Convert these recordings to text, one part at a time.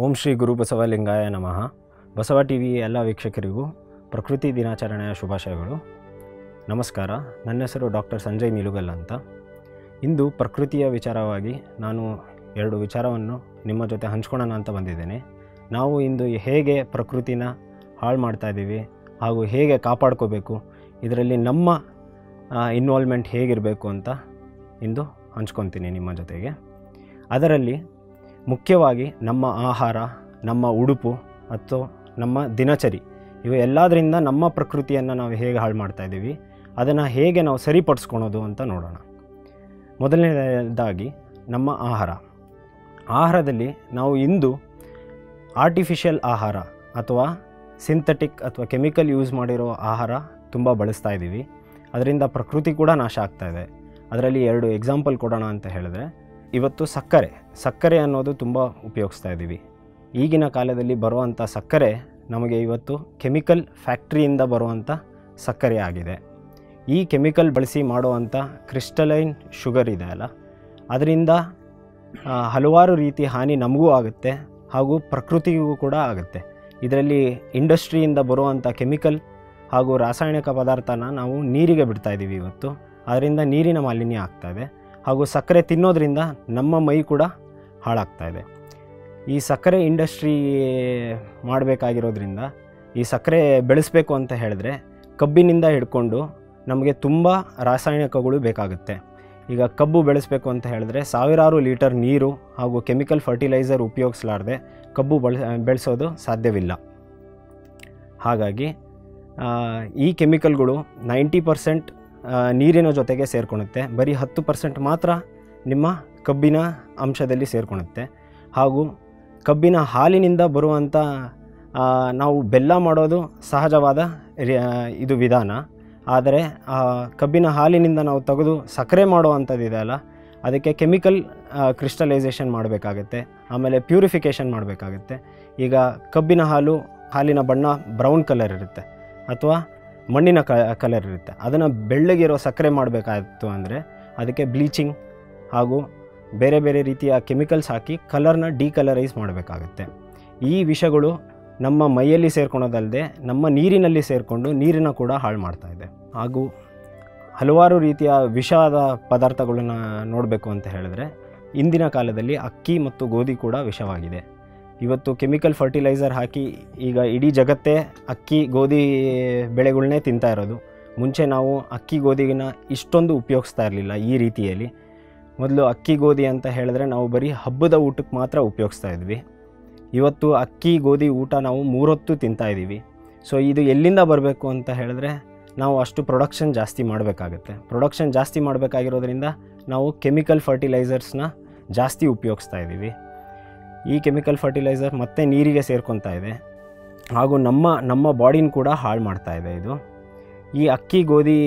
ಓಂ ಶ್ರೀ ಗುರು ಬಸವಲಿಂಗಾಯ ನಮಃ Basava T V ಎಲ್ಲ ವೀಕ್ಷಕರಿಗೂ ಪ್ರಕೃತಿ ದಿನಾಚರಣೆಯ ಶುಭಾಶಯಗಳು ನಮಸ್ಕಾರ ನನ್ನ ಹೆಸರು ಡಾಕ್ಟರ್ ಸಂಜಯ್ ನಿಲುಗಲ್ ಅಂತ ಇಂದು ಪ್ರಕೃತಿಯ ವಿಚಾರವಾಗಿ ನಾನು ಎರಡು ವಿಚಾರವನ್ನು ನಿಮ್ಮ ಜೊತೆ ಹಂಚ್ಕೊಳ್ಳೋಣ ಅಂತ ಬಂದಿದ್ದೇನೆ ನಾವು ಇಂದು ಹೇಗೆ ಪ್ರಕೃತಿನ ಹಾಳು ಮಾಡ್ತಾ ಇದ್ದೀವಿ ಹಾಗೂ ಹೇಗೆ ಕಾಪಾಡ್ಕೋಬೇಕು ಇದರಲ್ಲಿ ನಮ್ಮ ಇನ್ವಾಲ್ವ್ಮೆಂಟ್ ಹೇಗಿರಬೇಕು ಅಂತ ಇಂದು ಹಂಚ್ಕೊತೀನಿ ನಿಮ್ಮ ಜೊತೆಗೆ ಅದರಲ್ಲಿ ಮುಖ್ಯವಾಗಿ ನಮ್ಮ ಆಹಾರ ನಮ್ಮ ಉಡುಪು ಮತ್ತು ನಮ್ಮ ದಿನಚರಿ ಇವು ಎಲ್ಲದರಿಂದ ನಮ್ಮ ಪ್ರಕೃತಿಯನ್ನು ನಾವು ಹೇಗೆ ಹಾಳು ಮಾಡ್ತಾ ಇದ್ದೀವಿ ಅದನ್ನು ಹೇಗೆ ನಾವು ಸರಿಪಡಿಸ್ಕೊಳೋದು ಅಂತ ನೋಡೋಣ ಮೊದಲನೇದಾಗಿ ನಮ್ಮ ಆಹಾರ ಆಹಾರದಲ್ಲಿ ನಾವು ಇಂದು ಆರ್ಟಿಫಿಷಿಯಲ್ ಆಹಾರ ಅಥವಾ ಸಿಂಥೆಟಿಕ್ ಅಥವಾ ಕೆಮಿಕಲ್ ಯೂಸ್ ಮಾಡಿರೋ ಆಹಾರ ತುಂಬ ಬಳಸ್ತಾ ಇದ್ದೀವಿ ಅದರಿಂದ ಪ್ರಕೃತಿ ಕೂಡ ನಾಶ ಆಗ್ತಾ ಇದೆ ಅದರಲ್ಲಿ ಎರಡು ಎಕ್ಸಾಂಪಲ್ ಕೊಡೋಣ ಅಂತ ಹೇಳಿದ್ರೆ ಇವತ್ತು ಸಕ್ಕರೆ ಸಕ್ಕರೆ ಅನ್ನೋದು ತುಂಬ ಉಪಯೋಗಿಸ್ತಾ ಇದ್ದೀವಿ ಈಗಿನ ಕಾಲದಲ್ಲಿ ಬರುವಂಥ ಸಕ್ಕರೆ ನಮಗೆ ಇವತ್ತು ಕೆಮಿಕಲ್ ಫ್ಯಾಕ್ಟ್ರಿಯಿಂದ ಬರುವಂಥ ಸಕ್ಕರೆ ಆಗಿದೆ ಈ ಕೆಮಿಕಲ್ ಬಳಸಿ ಮಾಡುವಂಥ ಕ್ರಿಸ್ಟಲೈನ್ ಶುಗರ್ ಇದೆ ಅಲ್ಲ ಅದರಿಂದ ಆ, ಹಲವಾರು ರೀತಿ ಹಾನಿ ನಮಗೂ ಆಗುತ್ತೆ ಹಾಗೂ ಪ್ರಕೃತಿಗೂ ಕೂಡ ಆಗುತ್ತೆ ಇದರಲ್ಲಿ ಇಂಡಸ್ಟ್ರಿಯಿಂದ ಬರುವಂಥ ಕೆಮಿಕಲ್ ಹಾಗೂ ರಾಸಾಯನಿಕ ಪದಾರ್ಥನ ನಾವು ನೀರಿಗೆ ಬಿಡ್ತಾ ಇದ್ದೀವಿ ಇವತ್ತು ಅದರಿಂದ ನೀರಿನ ಮಾಲಿನ್ಯ ಆಗ್ತಾ ಇದೆ ಹಾಗೂ ಸಕ್ಕರೆ ತಿನ್ನೋದ್ರಿಂದ ನಮ್ಮ ಮೈ ಕೂಡ ಹಾಳಾಗ್ತಾ ಇದೆ ಈ ಸಕ್ಕರೆ ಇಂಡಸ್ಟ್ರಿ ಮಾಡಬೇಕಾಗಿರೋದ್ರಿಂದ ಈ ಸಕ್ಕರೆ ಬೆಳೆಸಬೇಕು ಅಂತ ಹೇಳಿದ್ರೆ ಕಬ್ಬಿನಿಂದ ಹಿಡ್ಕೊಂಡು ನಮಗೆ ತುಂಬ ರಾಸಾಯನಿಕಗಳು ಬೇಕಾಗುತ್ತೆ ಈಗ ಕಬ್ಬು ಬೆಳೆಸಬೇಕು ಅಂತ ಹೇಳಿದ್ರೆ ಸಾವಿರಾರು ಲೀಟರ್ ನೀರು ಹಾಗೂ ಕೆಮಿಕಲ್ ಫರ್ಟಿಲೈಸರ್ ಉಪಯೋಗಿಸಲಾರ್ದೆ ಕಬ್ಬು ಬಳ ಬೆಳೆಸೋದು ಸಾಧ್ಯವಿಲ್ಲ ಹಾಗಾಗಿ ಆ, ಈ ಕೆಮಿಕಲ್ಗಳು ನೈಂಟಿ ಪರ್ಸೆಂಟ್ ನೀರಿನ ಜೊತೆಗೆ ಸೇರ್ಕೊಳುತ್ತೆ ಬರೀ ಹತ್ತು ಪರ್ಸೆಂಟ್ ಮಾತ್ರ ನಿಮ್ಮ ಕಬ್ಬಿನ ಅಂಶದಲ್ಲಿ ಸೇರ್ಕೊಳುತ್ತೆ ಹಾಗೂ ಕಬ್ಬಿನ ಹಾಲಿನಿಂದ ಬರುವಂಥ ಆ, ನಾವು ಬೆಲ್ಲ ಮಾಡೋದು ಸಹಜವಾದ ರಿ- ಆ, ಇದು ವಿಧಾನ ಆದರೆ ಆ ಕಬ್ಬಿನ ಹಾಲಿನಿಂದ ನಾವು ತೆಗೆದು ಸಕ್ಕರೆ ಮಾಡುವಂಥದ್ದು ಅಲ್ಲ ಅದಕ್ಕೆ ಕೆಮಿಕಲ್ ಕ್ರಿಸ್ಟಲೈಸೇಷನ್ ಮಾಡಬೇಕಾಗತ್ತೆ ಆಮೇಲೆ ಪ್ಯೂರಿಫಿಕೇಷನ್ ಮಾಡಬೇಕಾಗತ್ತೆ ಈಗ ಕಬ್ಬಿನ ಹಾಲು ಹಾಲಿನ ಬಣ್ಣ ಬ್ರೌನ್ ಕಲರ್ ಇರುತ್ತೆ ಅಥವಾ ಮಣ್ಣಿನ ಕ ಕಲರ್ ಇರುತ್ತೆ ಅದನ್ನು ಬೆಳ್ಳಗಿರೋ ಸಕ್ಕರೆ ಮಾಡಬೇಕಾಯಿತು ಅಂದರೆ ಅದಕ್ಕೆ ಬ್ಲೀಚಿಂಗ್ ಹಾಗೂ ಬೇರೆ ಬೇರೆ ರೀತಿಯ ಕೆಮಿಕಲ್ಸ್ ಹಾಕಿ ಕಲರ್ನ ಡಿಕಲರೈಸ್ ಮಾಡಬೇಕಾಗತ್ತೆ ಈ ವಿಷಗಳು ನಮ್ಮ ಮೈಯಲ್ಲಿ ಸೇರ್ಕೊಳೋದಲ್ಲದೆ ನಮ್ಮ ನೀರಿನಲ್ಲಿ ಸೇರಿಕೊಂಡು ನೀರನ್ನು ಕೂಡ ಹಾಳು ಮಾಡ್ತಾ ಇದೆ ಹಾಗೂ ಹಲವಾರು ರೀತಿಯ ವಿಷಾದ ಪದಾರ್ಥಗಳನ್ನ ನೋಡಬೇಕು ಅಂತ ಹೇಳಿದ್ರೆ ಇಂದಿನ ಕಾಲದಲ್ಲಿ ಅಕ್ಕಿ ಮತ್ತು ಗೋಧಿ ಕೂಡ ವಿಷವಾಗಿದೆ ಇವತ್ತು ಕೆಮಿಕಲ್ ಫರ್ಟಿಲೈಸರ್ ಹಾಕಿ ಈಗ ಇಡೀ ಜಗತ್ತೇ ಅಕ್ಕಿ ಗೋಧಿ ಬೆಳೆಗಳನ್ನೇ ತಿಂತಾ ಇರೋದು ಮುಂಚೆ ನಾವು ಅಕ್ಕಿ ಗೋಧಿನ ಇಷ್ಟೊಂದು ಉಪಯೋಗಿಸ್ತಾ ಇರಲಿಲ್ಲ ಈ ರೀತಿಯಲ್ಲಿ ಮೊದಲು ಅಕ್ಕಿ ಗೋಧಿ ಅಂತ ಹೇಳಿದ್ರೆ ನಾವು ಬರೀ ಹಬ್ಬದ ಊಟಕ್ಕೆ ಮಾತ್ರ ಉಪಯೋಗಿಸ್ತಾ ಇದ್ವಿ ಇವತ್ತು ಅಕ್ಕಿ ಗೋಧಿ ಊಟ ನಾವು ಮೂರೊತ್ತು ತಿಂತಾ ಇದ್ದೀವಿ ಸೊ ಇದು ಎಲ್ಲಿಂದ ಬರಬೇಕು ಅಂತ ಹೇಳಿದ್ರೆ ನಾವು ಅಷ್ಟು ಪ್ರೊಡಕ್ಷನ್ ಜಾಸ್ತಿ ಮಾಡಬೇಕಾಗುತ್ತೆ ಪ್ರೊಡಕ್ಷನ್ ಜಾಸ್ತಿ ಮಾಡಬೇಕಾಗಿರೋದ್ರಿಂದ ನಾವು ಕೆಮಿಕಲ್ ಫರ್ಟಿಲೈಸರ್ಸ್ನ ಜಾಸ್ತಿ ಉಪಯೋಗಿಸ್ತಾ ಇದ್ದೀವಿ ಈ ಕೆಮಿಕಲ್ ಫರ್ಟಿಲೈಸರ್ ಮತ್ತೆ ನೀರಿಗೆ ಸೇರ್ಕೊತಾ ಇದೆ ಹಾಗೂ ನಮ್ಮ ನಮ್ಮ ಬಾಡಿನ ಕೂಡ ಹಾಳು ಮಾಡ್ತಾ ಇದೆ ಇದು ಈ ಅಕ್ಕಿ ಗೋಧಿ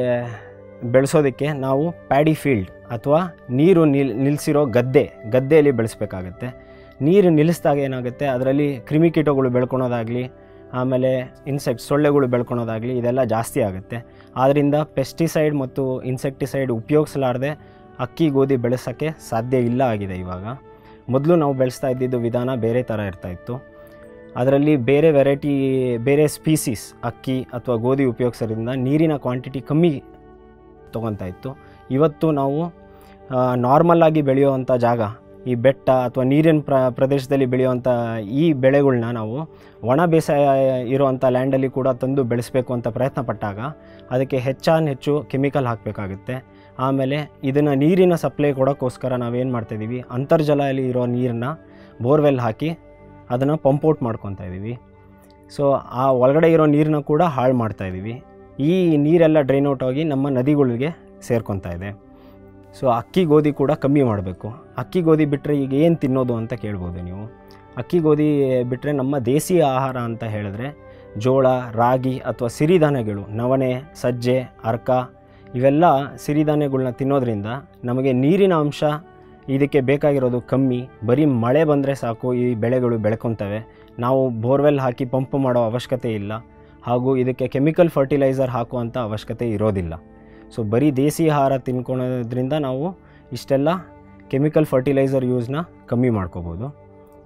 ಬೆಳೆಸೋದಕ್ಕೆ ನಾವು ಪ್ಯಾಡಿ ಫೀಲ್ಡ್ ಅಥವಾ ನೀರು ನಿಲ್ ನಿಲ್ಲಿಸಿರೋ ಗದ್ದೆ ಗದ್ದೆಯಲ್ಲಿ ಬೆಳೆಸ್ಬೇಕಾಗತ್ತೆ ನೀರು ನಿಲ್ಲಿಸಿದಾಗ ಏನಾಗುತ್ತೆ ಅದರಲ್ಲಿ ಕ್ರಿಮಿಕೀಟಗಳು ಬೆಳ್ಕೊಳೋದಾಗಲಿ ಆಮೇಲೆ ಇನ್ಸೆಕ್ಟ್ ಸೊಳ್ಳೆಗಳು ಬೆಳ್ಕೊಳೋದಾಗಲಿ ಇದೆಲ್ಲ ಜಾಸ್ತಿ ಆಗುತ್ತೆ ಆದ್ದರಿಂದ ಪೆಸ್ಟಿಸೈಡ್ ಮತ್ತು ಇನ್ಸೆಕ್ಟಿಸೈಡ್ ಉಪಯೋಗಿಸಲಾರ್ದೆ ಅಕ್ಕಿ ಗೋಧಿ ಬೆಳೆಸೋಕ್ಕೆ ಸಾಧ್ಯ ಇಲ್ಲ ಆಗಿದೆ ಇವಾಗ ಮೊದಲು ನಾವು ಬೆಳೆಸ್ತಾ ಇದ್ದಿದ್ದು ವಿಧಾನ ಬೇರೆ ಥರ ಇರ್ತಾಯಿತ್ತು ಅದರಲ್ಲಿ ಬೇರೆ ವೆರೈಟಿ ಬೇರೆ ಸ್ಪೀಸೀಸ್ ಅಕ್ಕಿ ಅಥವಾ ಗೋಧಿ ಉಪಯೋಗಿಸೋದ್ರಿಂದ ನೀರಿನ ಕ್ವಾಂಟಿಟಿ ಕಮ್ಮಿ ತೊಗೊತಾ ಇತ್ತು ಇವತ್ತು ನಾವು ನಾರ್ಮಲ್ ಆಗಿ ಬೆಳೆಯುವಂಥ ಜಾಗ ಈ ಬೆಟ್ಟ ಅಥವಾ ನೀರಿನ ಪ್ರ ಪ್ರದೇಶದಲ್ಲಿ ಬೆಳೆಯುವಂಥ ಈ ಬೆಳೆಗಳ್ನ ನಾವು ಒಣ ಬೇಸಾಯ ಇರುವಂಥ ಲ್ಯಾಂಡಲ್ಲಿ ಕೂಡ ತಂದು ಬೆಳೆಸಬೇಕು ಅಂತ ಪ್ರಯತ್ನ ಪಟ್ಟಾಗ ಅದಕ್ಕೆ ಹೆಚ್ಚಾನ್ ಹೆಚ್ಚು ಕೆಮಿಕಲ್ ಹಾಕಬೇಕಾಗುತ್ತೆ ಆಮೇಲೆ ಇದನ್ನು ನೀರಿನ ಸಪ್ಲೈ ಕೊಡೋಕ್ಕೋಸ್ಕರ ನಾವೇನು ಮಾಡ್ತಾಯಿದ್ದೀವಿ ಅಂತರ್ಜಲದಲ್ಲಿ ಇರೋ ನೀರನ್ನ ಬೋರ್ವೆಲ್ ಹಾಕಿ ಅದನ್ನು ಪಂಪೌಟ್ ಮಾಡ್ಕೊತಾ ಇದ್ದೀವಿ ಸೊ ಆ ಒಳಗಡೆ ಇರೋ ನೀರನ್ನ ಕೂಡ ಹಾಳು ಮಾಡ್ತಾ ಇದ್ದೀವಿ ಈ ನೀರೆಲ್ಲ ಡ್ರೈನ್ ಔಟ್ ಆಗಿ ನಮ್ಮ ನದಿಗಳಿಗೆ ಸೇರ್ಕೊತಾ ಇದೆ ಸೊ ಅಕ್ಕಿ ಗೋಧಿ ಕೂಡ ಕಮ್ಮಿ ಮಾಡಬೇಕು ಅಕ್ಕಿ ಗೋಧಿ ಬಿಟ್ಟರೆ ಈಗ ಏನು ತಿನ್ನೋದು ಅಂತ ಕೇಳ್ಬೋದು ನೀವು ಅಕ್ಕಿ ಗೋಧಿ ಬಿಟ್ಟರೆ ನಮ್ಮ ದೇಸಿ ಆಹಾರ ಅಂತ ಹೇಳಿದ್ರೆ ಜೋಳ ರಾಗಿ ಅಥವಾ ಸಿರಿಧಾನ್ಯಗಳು ನವಣೆ ಸಜ್ಜೆ ಅರ್ಕ ಇವೆಲ್ಲ ಸಿರಿಧಾನ್ಯಗಳನ್ನ ತಿನ್ನೋದ್ರಿಂದ ನಮಗೆ ನೀರಿನ ಅಂಶ ಇದಕ್ಕೆ ಬೇಕಾಗಿರೋದು ಕಮ್ಮಿ ಬರೀ ಮಳೆ ಬಂದರೆ ಸಾಕು ಈ ಬೆಳೆಗಳು ಬೆಳ್ಕೊತವೆ ನಾವು ಬೋರ್ವೆಲ್ ಹಾಕಿ ಪಂಪ್ ಮಾಡೋ ಅವಶ್ಯಕತೆ ಇಲ್ಲ ಹಾಗೂ ಇದಕ್ಕೆ ಕೆಮಿಕಲ್ ಫರ್ಟಿಲೈಸರ್ ಹಾಕುವಂಥ ಅವಶ್ಯಕತೆ ಇರೋದಿಲ್ಲ ಸೊ ಬರೀ ದೇಸಿ ಆಹಾರ ತಿನ್ಕೊಳೋದ್ರಿಂದ ನಾವು ಇಷ್ಟೆಲ್ಲ ಕೆಮಿಕಲ್ ಫರ್ಟಿಲೈಸರ್ ಯೂಸ್ನ ಕಮ್ಮಿ ಮಾಡ್ಕೋಬೋದು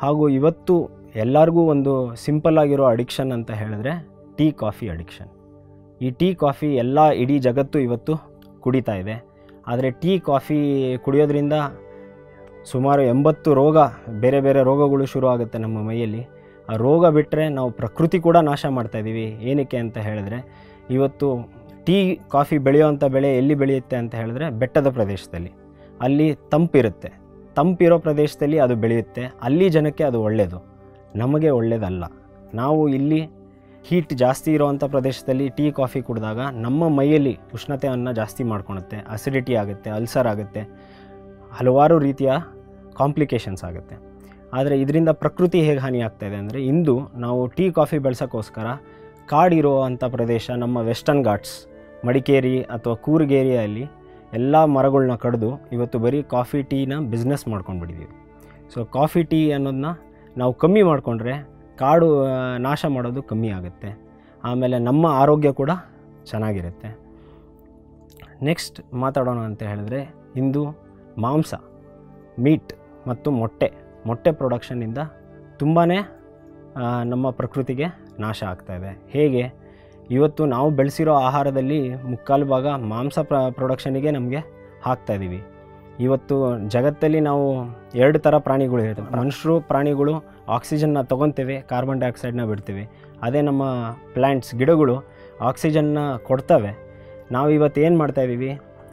ಹಾಗೂ ಇವತ್ತು ಎಲ್ಲರಿಗೂ ಒಂದು ಸಿಂಪಲ್ ಆಗಿರೋ ಅಡಿಕ್ಷನ್ ಅಂತ ಹೇಳಿದ್ರೆ ಟೀ ಕಾಫಿ ಅಡಿಕ್ಷನ್ ಈ ಟೀ ಕಾಫಿ ಎಲ್ಲ ಇಡೀ ಜಗತ್ತು ಇವತ್ತು ಕುಡಿತಾ ಇದೆ ಆದರೆ ಟೀ ಕಾಫಿ ಕುಡಿಯೋದ್ರಿಂದ ಸುಮಾರು ಎಂಬತ್ತು ರೋಗ ಬೇರೆ ಬೇರೆ ರೋಗಗಳು ಶುರು ಆಗುತ್ತೆ ನಮ್ಮ ಮೈಯಲ್ಲಿ ಆ ರೋಗ ಬಿಟ್ಟರೆ ನಾವು ಪ್ರಕೃತಿ ಕೂಡ ನಾಶ ಮಾಡ್ತಾ ಇದ್ದೀವಿ ಏನಕ್ಕೆ ಅಂತ ಹೇಳಿದ್ರೆ ಇವತ್ತು ಟೀ ಕಾಫಿ ಬೆಳೆಯುವಂಥ ಬೆಳೆ ಎಲ್ಲಿ ಬೆಳೆಯುತ್ತೆ ಅಂತ ಹೇಳಿದ್ರೆ ಬೆಟ್ಟದ ಪ್ರದೇಶದಲ್ಲಿ ಅಲ್ಲಿ ತಂಪಿರುತ್ತೆ ತಂಪಿರೋ ಪ್ರದೇಶದಲ್ಲಿ ಅದು ಬೆಳೆಯುತ್ತೆ ಅಲ್ಲಿ ಜನಕ್ಕೆ ಅದು ಒಳ್ಳೆಯದು ನಮಗೆ ಒಳ್ಳೆಯದಲ್ಲ ನಾವು ಇಲ್ಲಿ ಹೀಟ್ ಜಾಸ್ತಿ ಇರೋವಂಥ ಪ್ರದೇಶದಲ್ಲಿ ಟೀ ಕಾಫಿ ಕುಡಿದಾಗ ನಮ್ಮ ಮೈಯಲ್ಲಿ ಉಷ್ಣತೆಯನ್ನು ಜಾಸ್ತಿ ಮಾಡ್ಕೊಳುತ್ತೆ ಅಸಿಡಿಟಿ ಆಗುತ್ತೆ ಅಲ್ಸರ್ ಆಗುತ್ತೆ ಹಲವಾರು ರೀತಿಯ ಕಾಂಪ್ಲಿಕೇಶನ್ಸ್ ಆಗುತ್ತೆ ಆದರೆ ಇದರಿಂದ ಪ್ರಕೃತಿ ಹೇಗೆ ಹಾನಿ ಆಗ್ತಾ ಇದೆ ಅಂದರೆ ಇಂದು ನಾವು ಟೀ ಕಾಫಿ ಬೆಳೆಸೋಕ್ಕೋಸ್ಕರ ಕಾಡಿರುವಂಥ ಪ್ರದೇಶ ನಮ್ಮ ವೆಸ್ಟರ್ನ್ ಘಾಟ್ಸ್ ಮಡಿಕೇರಿ ಅಥವಾ ಕೂರ್ಗೇರಿಯಲ್ಲಿ ಎಲ್ಲ ಮರಗಳನ್ನ ಕಡಿದು ಇವತ್ತು ಬರೀ ಕಾಫಿ ಟೀನ ಬಿಸ್ನೆಸ್ ಮಾಡ್ಕೊಂಡ್ಬಿಟ್ಟಿದ್ದೀವಿ ಸೊ ಕಾಫಿ ಟೀ ಅನ್ನೋದನ್ನ ನಾವು ಕಮ್ಮಿ ಮಾಡಿಕೊಂಡ್ರೆ ಕಾಡು ಆ, ನಾಶ ಮಾಡೋದು ಕಮ್ಮಿ ಆಗುತ್ತೆ ಆಮೇಲೆ ನಮ್ಮ ಆರೋಗ್ಯ ಕೂಡ ಚೆನ್ನಾಗಿರುತ್ತೆ ನೆಕ್ಸ್ಟ್ ಮಾತಾಡೋಣ ಅಂತ ಹೇಳಿದ್ರೆ ಇಂದು ಮಾಂಸ ಮೀಟ್ ಮತ್ತು ಮೊಟ್ಟೆ ಮೊಟ್ಟೆ ಪ್ರೊಡಕ್ಷನ್ನಿಂದ ತುಂಬಾ ನಮ್ಮ ಪ್ರಕೃತಿಗೆ ನಾಶ ಆಗ್ತಾಯಿದೆ ಹೇಗೆ ಇವತ್ತು ನಾವು ಬೆಳೆಸಿರೋ ಆಹಾರದಲ್ಲಿ ಮುಕ್ಕಾಲು ಭಾಗ ಮಾಂಸ ಪ್ರ ಪ್ರೊಡಕ್ಷನಿಗೆ ನಮಗೆ ಹಾಕ್ತಾಯಿದ್ದೀವಿ ಇವತ್ತು ಜಗತ್ತಲ್ಲಿ ನಾವು ಎರಡು ಥರ ಪ್ರಾಣಿಗಳು ಇರ್ತವೆ ಮನುಷ್ಯರು ಪ್ರಾಣಿಗಳು ಆಕ್ಸಿಜನ್ನ ತೊಗೊತೇವೆ ಕಾರ್ಬನ್ ಡೈಆಕ್ಸೈಡ್ನ ಬಿಡ್ತೀವಿ ಅದೇ ನಮ್ಮ ಪ್ಲ್ಯಾಂಟ್ಸ್ ಗಿಡಗಳು ಆಕ್ಸಿಜನ್ನ ಕೊಡ್ತವೆ ನಾವು ಇವತ್ತು ಏನು ಮಾಡ್ತಾಯಿದ್ದೀವಿ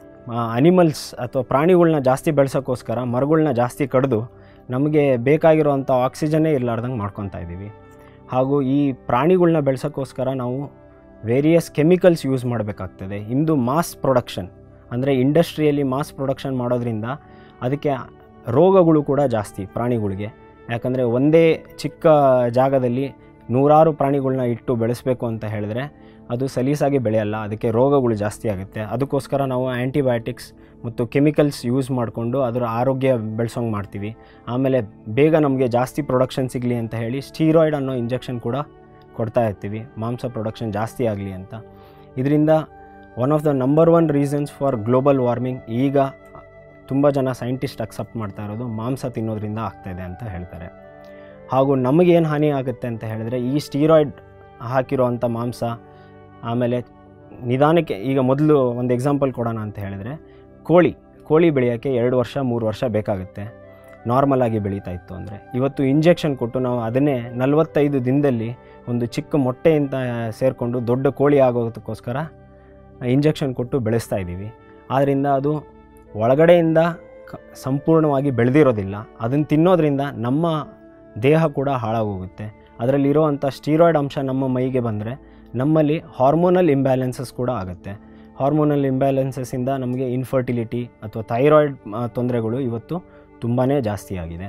ಅನಿಮಲ್ಸ್ ಅಥವಾ ಪ್ರಾಣಿಗಳ್ನ ಜಾಸ್ತಿ ಬೆಳೆಸೋಕ್ಕೋಸ್ಕರ ಮರಗಳ್ನ ಜಾಸ್ತಿ ಕಡಿದು ನಮಗೆ ಬೇಕಾಗಿರೋವಂಥ ಆಕ್ಸಿಜನ್ನೇ ಇರಲಾರ್ದಂಗೆ ಮಾಡ್ಕೊತಾ ಇದ್ದೀವಿ ಹಾಗೂ ಈ ಪ್ರಾಣಿಗಳ್ನ ಬೆಳೆಸೋಕ್ಕೋಸ್ಕರ ನಾವು ವೇರಿಯಸ್ ಕೆಮಿಕಲ್ಸ್ ಯೂಸ್ ಮಾಡಬೇಕಾಗ್ತದೆ ಇಂದು ಮಾಸ್ ಪ್ರೊಡಕ್ಷನ್ ಅಂದರೆ ಇಂಡಸ್ಟ್ರಿಯಲ್ಲಿ ಮಾಸ್ ಪ್ರೊಡಕ್ಷನ್ ಮಾಡೋದ್ರಿಂದ ಅದಕ್ಕೆ ರೋಗಗಳು ಕೂಡ ಜಾಸ್ತಿ ಪ್ರಾಣಿಗಳಿಗೆ ಯಾಕಂದರೆ ಒಂದೇ ಚಿಕ್ಕ ಜಾಗದಲ್ಲಿ ನೂರಾರು ಪ್ರಾಣಿಗಳ್ನ ಇಟ್ಟು ಬೆಳೆಸಬೇಕು ಅಂತ ಹೇಳಿದ್ರೆ ಅದು ಸಲೀಸಾಗಿ ಬೆಳೆಯಲ್ಲ ಅದಕ್ಕೆ ರೋಗಗಳು ಜಾಸ್ತಿ ಆಗುತ್ತೆ ಅದಕ್ಕೋಸ್ಕರ ನಾವು ಆ್ಯಂಟಿಬಯೋಟಿಕ್ಸ್ ಮತ್ತು ಕೆಮಿಕಲ್ಸ್ ಯೂಸ್ ಮಾಡಿಕೊಂಡು ಅದರ ಆರೋಗ್ಯ ಬೆಳೆಸೋಂಗೆ ಮಾಡ್ತೀವಿ ಆಮೇಲೆ ಬೇಗ ನಮಗೆ ಜಾಸ್ತಿ ಪ್ರೊಡಕ್ಷನ್ ಸಿಗಲಿ ಅಂತ ಹೇಳಿ ಸ್ಟೀರಾಯ್ಡ್ ಅನ್ನೋ ಇಂಜೆಕ್ಷನ್ ಕೂಡ ಕೊಡ್ತಾ ಇರ್ತೀವಿ ಮಾಂಸ ಪ್ರೊಡಕ್ಷನ್ ಜಾಸ್ತಿ ಆಗಲಿ ಅಂತ ಇದರಿಂದ one of the number one reasons for global warming ಈಗ ತುಂಬ ಜನ ಸೈಂಟಿಸ್ಟ್ ಅಕ್ಸೆಪ್ಟ್ ಮಾಡ್ತಾ ಇರೋದು ಮಾಂಸ ತಿನ್ನೋದ್ರಿಂದ ಆಗ್ತಾಯಿದೆ ಅಂತ ಹೇಳ್ತಾರೆ ಹಾಗೂ ನಮಗೇನು ಹಾನಿ ಆಗುತ್ತೆ ಅಂತ ಹೇಳಿದ್ರೆ ಈ ಸ್ಟೀರಾಯ್ಡ್ ಹಾಕಿರೋವಂಥ ಮಾಂಸ ಆಮೇಲೆ ನಿಧಾನಕ್ಕೆ ಈಗ ಮೊದಲು ಒಂದು ಎಕ್ಸಾಂಪಲ್ ಕೊಡೋಣ ಅಂತ ಹೇಳಿದ್ರೆ ಕೋಳಿ ಕೋಳಿ ಬೆಳೆಯೋಕ್ಕೆ ಎರಡು ವರ್ಷ ಮೂರು ವರ್ಷ ಬೇಕಾಗುತ್ತೆ ನಾರ್ಮಲ್ ಆಗಿ ಬೆಳೀತಾ ಇತ್ತು ಅಂದರೆ ಇವತ್ತು ಇಂಜೆಕ್ಷನ್ ಕೊಟ್ಟು ನಾವು ಅದನ್ನೇ ನಲವತ್ತೈದು ದಿನದಲ್ಲಿ ಒಂದು ಚಿಕ್ಕ ಮೊಟ್ಟೆಯಿಂದ ಸೇರಿಕೊಂಡು ದೊಡ್ಡ ಕೋಳಿ ಆಗೋದಕ್ಕೋಸ್ಕರ ಇಂಜೆಕ್ಷನ್ ಕೊಟ್ಟು ಬೆಳೆಸ್ತಾ ಇದ್ದೀವಿ ಆದ್ದರಿಂದ ಅದು ಒಳಗಡೆಯಿಂದ ಕ ಸಂಪೂರ್ಣವಾಗಿ ಬೆಳೆದಿರೋದಿಲ್ಲ ಅದನ್ನು ತಿನ್ನೋದ್ರಿಂದ ನಮ್ಮ ದೇಹ ಕೂಡ ಹಾಳಾಗೋಗುತ್ತೆ ಅದರಲ್ಲಿರುವಂಥ ಸ್ಟೀರಾಯ್ಡ್ ಅಂಶ ನಮ್ಮ ಮೈಗೆ ಬಂದರೆ ನಮ್ಮಲ್ಲಿ ಹಾರ್ಮೋನಲ್ ಇಂಬ್ಯಾಲೆನ್ಸಸ್ ಕೂಡ ಆಗುತ್ತೆ ಹಾರ್ಮೋನಲ್ ಇಂಬ್ಯಾಲೆನ್ಸಸ್ಸಿಂದ ನಮಗೆ ಇನ್ಫರ್ಟಿಲಿಟಿ ಅಥವಾ ಥೈರಾಯ್ಡ್ ತೊಂದರೆಗಳು ಇವತ್ತು ತುಂಬಾ ಜಾಸ್ತಿ ಆಗಿದೆ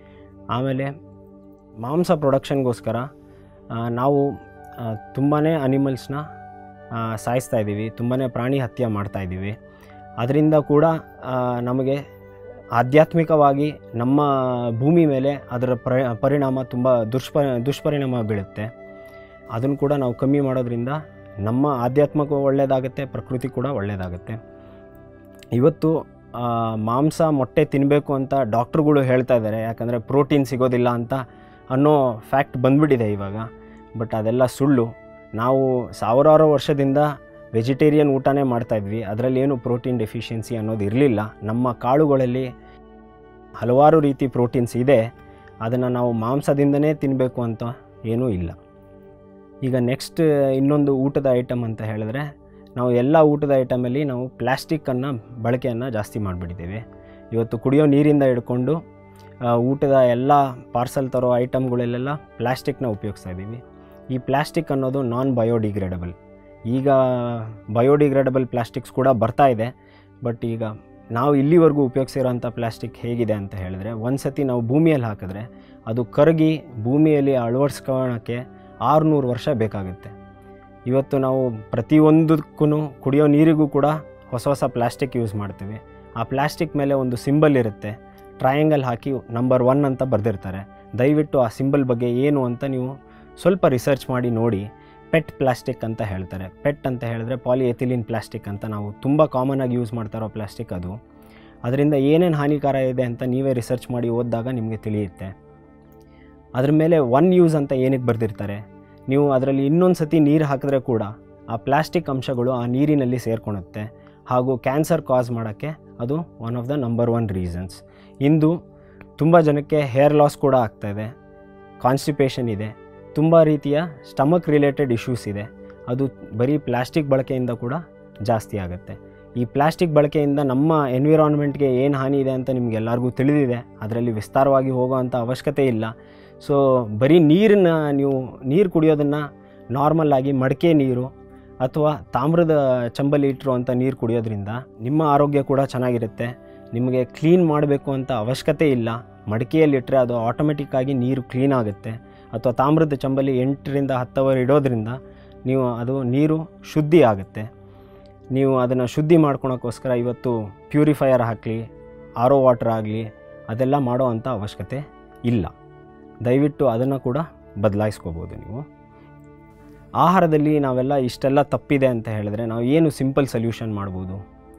ಆಮೇಲೆ ಮಾಂಸ ಪ್ರೊಡಕ್ಷನ್ಗೋಸ್ಕರ ಆ, ನಾವು ತುಂಬಾ ಅನಿಮಲ್ಸ್ನ ಸಾಯಿಸ್ತಾ ಇದ್ದೀವಿ ತುಂಬಾ ಪ್ರಾಣಿ ಹತ್ಯೆ ಮಾಡ್ತಾ ಇದ್ದೀವಿ ಅದರಿಂದ ಕೂಡ ಆ, ನಮಗೆ ಆಧ್ಯಾತ್ಮಿಕವಾಗಿ ನಮ್ಮ ಭೂಮಿ ಮೇಲೆ ಅದರ ಪರಿ ಪರಿಣಾಮ ತುಂಬ ದುಷ್ಪ ದುಷ್ಪರಿಣಾಮ ಬೀಳುತ್ತೆ ಅದನ್ನು ಕೂಡ ನಾವು ಕಮ್ಮಿ ಮಾಡೋದ್ರಿಂದ ನಮ್ಮ ಆಧ್ಯಾತ್ಮಕ್ಕೂ ಒಳ್ಳೆಯದಾಗುತ್ತೆ ಪ್ರಕೃತಿ ಕೂಡ ಒಳ್ಳೆಯದಾಗುತ್ತೆ ಇವತ್ತು ಆ, ಮಾಂಸ ಮೊಟ್ಟೆ ತಿನ್ನಬೇಕು ಅಂತ ಡಾಕ್ಟ್ರುಗಳು ಹೇಳ್ತಾ ಇದ್ದಾರೆ ಯಾಕಂದರೆ ಪ್ರೋಟೀನ್ ಸಿಗೋದಿಲ್ಲ ಅಂತ ಅನ್ನೋ ಫ್ಯಾಕ್ಟ್ ಬಂದ್ಬಿಟ್ಟಿದೆ ಇವಾಗ ಬಟ್ ಅದೆಲ್ಲ ಸುಳ್ಳು ನಾವು ಸಾವಿರಾರು ವರ್ಷದಿಂದ ವೆಜಿಟೇರಿಯನ್ ಊಟನೇ ಮಾಡ್ತಾಯಿದ್ವಿ ಅದರಲ್ಲಿ ಏನು ಪ್ರೋಟೀನ್ ಡೆಫಿಷಿಯನ್ಸಿ ಅನ್ನೋದು ಇರಲಿಲ್ಲ ನಮ್ಮ ಕಾಳುಗಳಲ್ಲಿ ಹಲವಾರು ರೀತಿ ಪ್ರೋಟೀನ್ಸ್ ಇದೆ ಅದನ್ನು ನಾವು ಮಾಂಸದಿಂದನೇ ತಿನ್ನಬೇಕು ಅಂತ ಏನೂ ಇಲ್ಲ ಈಗ ನೆಕ್ಸ್ಟ್ ಇನ್ನೊಂದು ಊಟದ ಐಟಮ್ ಅಂತ ಹೇಳಿದ್ರೆ ನಾವು ಎಲ್ಲ ಊಟದ ಐಟಮಲ್ಲಿ ನಾವು ಪ್ಲ್ಯಾಸ್ಟಿಕ್ಕನ್ನು ಬಳಕೆಯನ್ನು ಜಾಸ್ತಿ ಮಾಡಿಬಿಟ್ಟಿದ್ದೀವಿ ಇವತ್ತು ಕುಡಿಯೋ ನೀರಿಂದ ಹಿಡ್ಕೊಂಡು ಆ, ಊಟದ ಎಲ್ಲ ಪಾರ್ಸಲ್ ತರೋ ಐಟಮ್ಗಳಲ್ಲೆಲ್ಲ ಪ್ಲ್ಯಾಸ್ಟಿಕ್ನ ಉಪಯೋಗಿಸ್ತಾ ಇದ್ದೀವಿ ಈ ಪ್ಲ್ಯಾಸ್ಟಿಕ್ ಅನ್ನೋದು ನಾನ್ ಬಯೋಡಿಗ್ರೇಡಬಲ್ ಈಗ ಬಯೋಡಿಗ್ರೇಡಬಲ್ ಪ್ಲಾಸ್ಟಿಕ್ಸ್ ಕೂಡ ಬರ್ತಾ ಇದೆ ಬಟ್ ಈಗ ನಾವು ಇಲ್ಲಿವರೆಗೂ ಉಪಯೋಗಿಸಿರೋಂಥ ಪ್ಲಾಸ್ಟಿಕ್ ಹೇಗಿದೆ ಅಂತ ಹೇಳಿದ್ರೆ ಒಂದು ಸತಿ ನಾವು ಭೂಮಿಯಲ್ಲಿ ಹಾಕಿದ್ರೆ ಅದು ಕರಗಿ ಭೂಮಿಯಲ್ಲಿ ಅಳವಡಿಸ್ಕೊಳ್ಳೋಕ್ಕೆ ಆರುನೂರು ವರ್ಷ ಬೇಕಾಗುತ್ತೆ ಇವತ್ತು ನಾವು ಪ್ರತಿಯೊಂದಕ್ಕೂ ಕುಡಿಯೋ ನೀರಿಗೂ ಕೂಡ ಹೊಸ ಹೊಸ ಪ್ಲಾಸ್ಟಿಕ್ ಯೂಸ್ ಮಾಡ್ತೀವಿ ಆ ಪ್ಲಾಸ್ಟಿಕ್ ಮೇಲೆ ಒಂದು ಸಿಂಬಲ್ ಇರುತ್ತೆ ಟ್ರಯಾಂಗಲ್ ಹಾಕಿ ನಂಬರ್ ಒನ್ ಅಂತ ಬರೆದಿರ್ತಾರೆ ದಯವಿಟ್ಟು ಆ ಸಿಂಬಲ್ ಬಗ್ಗೆ ಏನು ಅಂತ ನೀವು ಸ್ವಲ್ಪ ರಿಸರ್ಚ್ ಮಾಡಿ ನೋಡಿ ಪೆಟ್ ಪ್ಲಾಸ್ಟಿಕ್ ಅಂತ ಹೇಳ್ತಾರೆ ಪೆಟ್ ಅಂತ ಹೇಳಿದ್ರೆ ಪಾಲಿಎಥಿಲಿನ್ ಪ್ಲಾಸ್ಟಿಕ್ ಅಂತ ನಾವು ತುಂಬ ಕಾಮನಾಗಿ ಯೂಸ್ ಮಾಡ್ತಾ ಇರೋ ಪ್ಲಾಸ್ಟಿಕ್ ಅದು ಅದರಿಂದ ಏನೇನು ಹಾನಿಕಾರ ಇದೆ ಅಂತ ನೀವೇ ರಿಸರ್ಚ್ ಮಾಡಿ ಓದಿದಾಗ ನಿಮಗೆ ತಿಳಿಯುತ್ತೆ ಅದ್ರ ಮೇಲೆ ಒನ್ ಯೂಸ್ ಅಂತ ಏನಕ್ಕೆ ಬರೆದಿರ್ತಾರೆ ನೀವು ಅದರಲ್ಲಿ ಇನ್ನೊಂದು ಸತಿ ನೀರು ಹಾಕಿದ್ರೆ ಕೂಡ ಆ ಪ್ಲಾಸ್ಟಿಕ್ ಅಂಶಗಳು ಆ ನೀರಿನಲ್ಲಿ ಸೇರ್ಕೊಳುತ್ತೆ ಹಾಗೂ ಕ್ಯಾನ್ಸರ್ ಕಾಸ್ ಮಾಡೋಕ್ಕೆ ಅದು one of the number one reasons ಇಂದು ತುಂಬ ಜನಕ್ಕೆ ಹೇರ್ ಲಾಸ್ ಕೂಡ ಆಗ್ತಾಯಿದೆ ಕಾನ್ಸ್ಟಿಪೇಷನ್ ಇದೆ ತುಂಬ ರೀತಿಯ ಸ್ಟಮಕ್ ರಿಲೇಟೆಡ್ ಇಶ್ಯೂಸ್ ಇದೆ ಅದು ಬರೀ ಪ್ಲಾಸ್ಟಿಕ್ ಬಳಕೆಯಿಂದ ಕೂಡ ಜಾಸ್ತಿ ಆಗುತ್ತೆ ಈ ಪ್ಲಾಸ್ಟಿಕ್ ಬಳಕೆಯಿಂದ ನಮ್ಮ ಎನ್ವಿರಾನ್ಮೆಂಟ್ಗೆ ಏನು ಹಾನಿ ಇದೆ ಅಂತ ನಿಮಗೆಲ್ಲರಿಗೂ ತಿಳಿದಿದೆ ಅದರಲ್ಲಿ ವಿಸ್ತಾರವಾಗಿ ಹೋಗೋವಂಥ ಅವಶ್ಯಕತೆ ಇಲ್ಲ ಸೊ ಬರೀ ನೀರನ್ನ ನೀವು ನೀರು ಕುಡಿಯೋದನ್ನು ನಾರ್ಮಲ್ಲಾಗಿ ಮಡಿಕೆ ನೀರು ಅಥವಾ ತಾಮ್ರದ ಚಂಬಲಿ ಇಟ್ಟಿರುವಂಥ ನೀರು ಕುಡಿಯೋದ್ರಿಂದ ನಿಮ್ಮ ಆರೋಗ್ಯ ಕೂಡ ಚೆನ್ನಾಗಿರುತ್ತೆ ನಿಮಗೆ ಕ್ಲೀನ್ ಮಾಡಬೇಕು ಅಂತ ಅವಶ್ಯಕತೆ ಇಲ್ಲ ಮಡಿಕೆಯಲ್ಲಿಟ್ಟರೆ ಅದು ಆಟೋಮೆಟಿಕ್ಕಾಗಿ ನೀರು ಕ್ಲೀನ್ ಆಗುತ್ತೆ ಅಥವಾ ತಾಮ್ರದ ಚಂಬಲಿ ಎಂಟರಿಂದ ಹತ್ತು ಅವರ್ ಇಡೋದ್ರಿಂದ ನೀವು ಅದು ನೀರು ಶುದ್ಧಿ ಆಗುತ್ತೆ ನೀವು ಅದನ್ನು ಶುದ್ಧಿ ಮಾಡ್ಕೊಳಕ್ಕೋಸ್ಕರ ಇವತ್ತು ಪ್ಯೂರಿಫೈಯರ್ ಹಾಕಲಿ ಆರ್ ಒ ವಾಟರ್ ಆಗಲಿ ಅದೆಲ್ಲ ಮಾಡೋ ಅಂಥ ಅವಶ್ಯಕತೆ ಇಲ್ಲ ದಯವಿಟ್ಟು ಅದನ್ನು ಕೂಡ ಬದಲಾಯಿಸ್ಕೋಬೋದು ನೀವು ಆಹಾರದಲ್ಲಿ ನಾವೆಲ್ಲ ಇಷ್ಟೆಲ್ಲ ತಪ್ಪಿದೆ ಅಂತ ಹೇಳಿದ್ರೆ ನಾವು ಏನು ಸಿಂಪಲ್ ಸೊಲ್ಯೂಷನ್ ಮಾಡ್ಬೋದು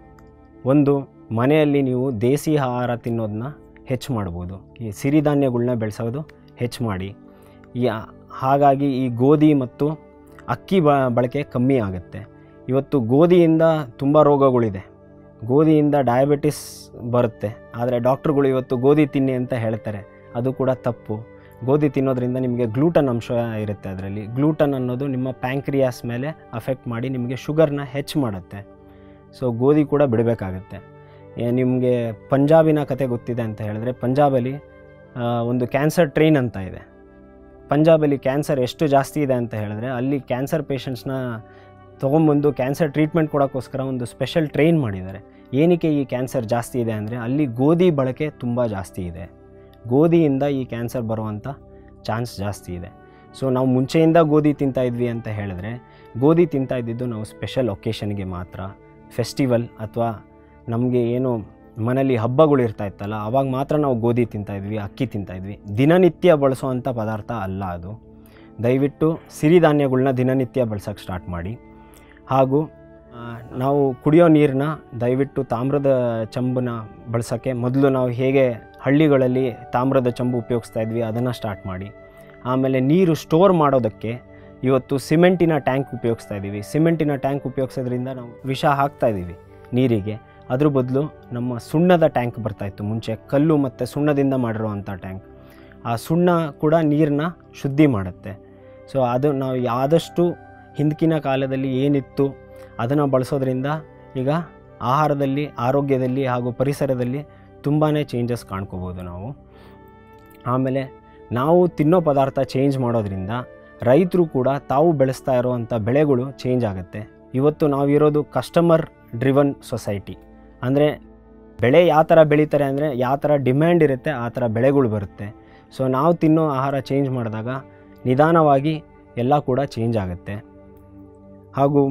ಒಂದು ಮನೆಯಲ್ಲಿ ನೀವು ದೇಸಿ ಆಹಾರ ತಿನ್ನೋದನ್ನ ಹೆಚ್ಚು ಮಾಡ್ಬೋದು ಈ ಸಿರಿಧಾನ್ಯಗಳ್ನ ಬೆಳೆಸೋದು ಹೆಚ್ಚು ಮಾಡಿ ಈ ಹಾಗಾಗಿ ಈ ಗೋಧಿ ಮತ್ತು ಅಕ್ಕಿ ಬ ಬಳಕೆ ಕಮ್ಮಿ ಆಗುತ್ತೆ ಇವತ್ತು ಗೋಧಿಯಿಂದ ತುಂಬ ರೋಗಗಳಿದೆ ಗೋಧಿಯಿಂದ ಡಯಾಬಿಟಿಸ್ ಬರುತ್ತೆ ಆದರೆ ಡಾಕ್ಟ್ರುಗಳು ಇವತ್ತು ಗೋಧಿ ತಿನ್ನಿ ಅಂತ ಹೇಳ್ತಾರೆ ಅದು ಕೂಡ ತಪ್ಪು ಗೋಧಿ ತಿನ್ನೋದ್ರಿಂದ ನಿಮಗೆ ಗ್ಲೂಟನ್ ಅಂಶ ಇರುತ್ತೆ ಅದರಲ್ಲಿ ಗ್ಲೂಟನ್ ಅನ್ನೋದು ನಿಮ್ಮ ಪ್ಯಾಂಕ್ರಿಯಾಸ್ ಮೇಲೆ ಅಫೆಕ್ಟ್ ಮಾಡಿ ನಿಮಗೆ ಶುಗರ್ನ ಹೆಚ್ಚು ಮಾಡುತ್ತೆ ಸೊ ಗೋಧಿ ಕೂಡ ಬಿಡಬೇಕಾಗತ್ತೆ ನಿಮಗೆ ಪಂಜಾಬಿನ ಕತೆ ಗೊತ್ತಿದೆ ಅಂತ ಹೇಳಿದ್ರೆ ಪಂಜಾಬಲ್ಲಿ ಆ, ಒಂದು ಕ್ಯಾನ್ಸರ್ ಟ್ರೈನ್ ಅಂತ ಇದೆ ಪಂಜಾಬಲ್ಲಿ ಕ್ಯಾನ್ಸರ್ ಎಷ್ಟು ಜಾಸ್ತಿ ಇದೆ ಅಂತ ಹೇಳಿದ್ರೆ ಅಲ್ಲಿ ಕ್ಯಾನ್ಸರ್ ಪೇಷಂಟ್ಸ್ನ ತೊಗೊಂಬಂದು ಕ್ಯಾನ್ಸರ್ ಟ್ರೀಟ್ಮೆಂಟ್ ಕೊಡೋಕ್ಕೋಸ್ಕರ ಒಂದು ಸ್ಪೆಷಲ್ ಟ್ರೈನ್ ಮಾಡಿದ್ದಾರೆ ಏನಕ್ಕೆ ಈ ಕ್ಯಾನ್ಸರ್ ಜಾಸ್ತಿ ಇದೆ ಅಂದರೆ ಅಲ್ಲಿ ಗೋಧಿ ಬಳಕೆ ತುಂಬ ಜಾಸ್ತಿ ಇದೆ ಗೋಧಿಯಿಂದ ಈ ಕ್ಯಾನ್ಸರ್ ಬರುವಂಥ ಚಾನ್ಸ್ ಜಾಸ್ತಿ ಇದೆ ಸೊ ನಾವು ಮುಂಚೆಯಿಂದ ಗೋಧಿ ತಿಂತಾ ಇದ್ವಿ ಅಂತ ಹೇಳಿದ್ರೆ ಗೋಧಿ ತಿಂತಾ ಇದ್ದಿದ್ದು ನಾವು ಸ್ಪೆಷಲ್ ಒಕೇಶನ್ಗೆ ಮಾತ್ರ ಫೆಸ್ಟಿವಲ್ ಅಥವಾ ನಮಗೆ ಏನು ಮನೇಲಿ ಹಬ್ಬಗಳು ಇರ್ತಾ ಇತ್ತಲ್ಲ ಆವಾಗ ಮಾತ್ರ ನಾವು ಗೋಧಿ ತಿಂತಾ ಇದ್ವಿ ಅಕ್ಕಿ ತಿಂತಾ ಇದ್ವಿ ದಿನನಿತ್ಯ ಬಳಸುವಂಥ ಪದಾರ್ಥ ಅಲ್ಲ ಅದು ದಯವಿಟ್ಟು ಸಿರಿಧಾನ್ಯಗಳ್ನ ದಿನನಿತ್ಯ ಬಳಸೋಕ್ಕೆ ಸ್ಟಾರ್ಟ್ ಮಾಡಿ ಹಾಗೂ ಆ, ನಾವು ಕುಡಿಯೋ ನೀರನ್ನ ದಯವಿಟ್ಟು ತಾಮ್ರದ ಚಂಬನ್ನ ಬಳಸೋಕ್ಕೆ ಮೊದಲು ನಾವು ಹೇಗೆ ಹಳ್ಳಿಗಳಲ್ಲಿ ತಾಮ್ರದ ಚಂಬು ಉಪಯೋಗಿಸ್ತಾ ಇದ್ವಿ ಅದನ್ನು ಸ್ಟಾರ್ಟ್ ಮಾಡಿ ಆಮೇಲೆ ನೀರು ಸ್ಟೋರ್ ಮಾಡೋದಕ್ಕೆ ಇವತ್ತು ಸಿಮೆಂಟಿನ ಟ್ಯಾಂಕ್ ಉಪಯೋಗಿಸ್ತಾ ಇದ್ದೀವಿ ಸಿಮೆಂಟಿನ ಟ್ಯಾಂಕ್ ಉಪಯೋಗಿಸೋದ್ರಿಂದ ನಾವು ವಿಷ ಹಾಕ್ತಾ ಇದ್ದೀವಿ ನೀರಿಗೆ ಅದ್ರ ಬದಲು ನಮ್ಮ ಸುಣ್ಣದ ಟ್ಯಾಂಕ್ ಬರ್ತಾಯಿತ್ತು ಮುಂಚೆ ಕಲ್ಲು ಮತ್ತು ಸುಣ್ಣದಿಂದ ಮಾಡಿರುವಂಥ ಟ್ಯಾಂಕ್ ಆ ಸುಣ್ಣ ಕೂಡ ನೀರನ್ನ ಶುದ್ಧಿ ಮಾಡುತ್ತೆ ಸೊ ಅದು ನಾವು ಆದಷ್ಟು ಹಿಂದಿನ ಕಾಲದಲ್ಲಿ ಏನಿತ್ತು ಅದನ್ನು ಬಳಸೋದ್ರಿಂದ ಈಗ ಆಹಾರದಲ್ಲಿ ಆರೋಗ್ಯದಲ್ಲಿ ಹಾಗೂ ಪರಿಸರದಲ್ಲಿ ತುಂಬಾ ಚೇಂಜಸ್ ಕಾಣ್ಕೋಬೋದು ನಾವು ಆಮೇಲೆ ನಾವು ತಿನ್ನೋ ಪದಾರ್ಥ ಚೇಂಜ್ ಮಾಡೋದ್ರಿಂದ ರೈತರು ಕೂಡ ತಾವು ಬೆಳೆಸ್ತಾ ಇರೋವಂಥ ಬೆಳೆಗಳು ಚೇಂಜ್ ಆಗುತ್ತೆ ಇವತ್ತು ನಾವಿರೋದು ಕಸ್ಟಮರ್ ಡ್ರಿವನ್ ಸೊಸೈಟಿ ಅಂದರೆ ಬೆಳೆ ಯಾವ ಥರ ಬೆಳೀತಾರೆ ಅಂದರೆ ಯಾವ ಥರ ಡಿಮ್ಯಾಂಡ್ ಇರುತ್ತೆ ಆ ಥರ ಬೆಳೆಗಳು ಬರುತ್ತೆ ಸೊ ನಾವು ತಿನ್ನೋ ಆಹಾರ ಚೇಂಜ್ ಮಾಡಿದಾಗ ನಿಧಾನವಾಗಿ ಎಲ್ಲ ಕೂಡ ಚೇಂಜ್ ಆಗುತ್ತೆ ಹಾಗೂ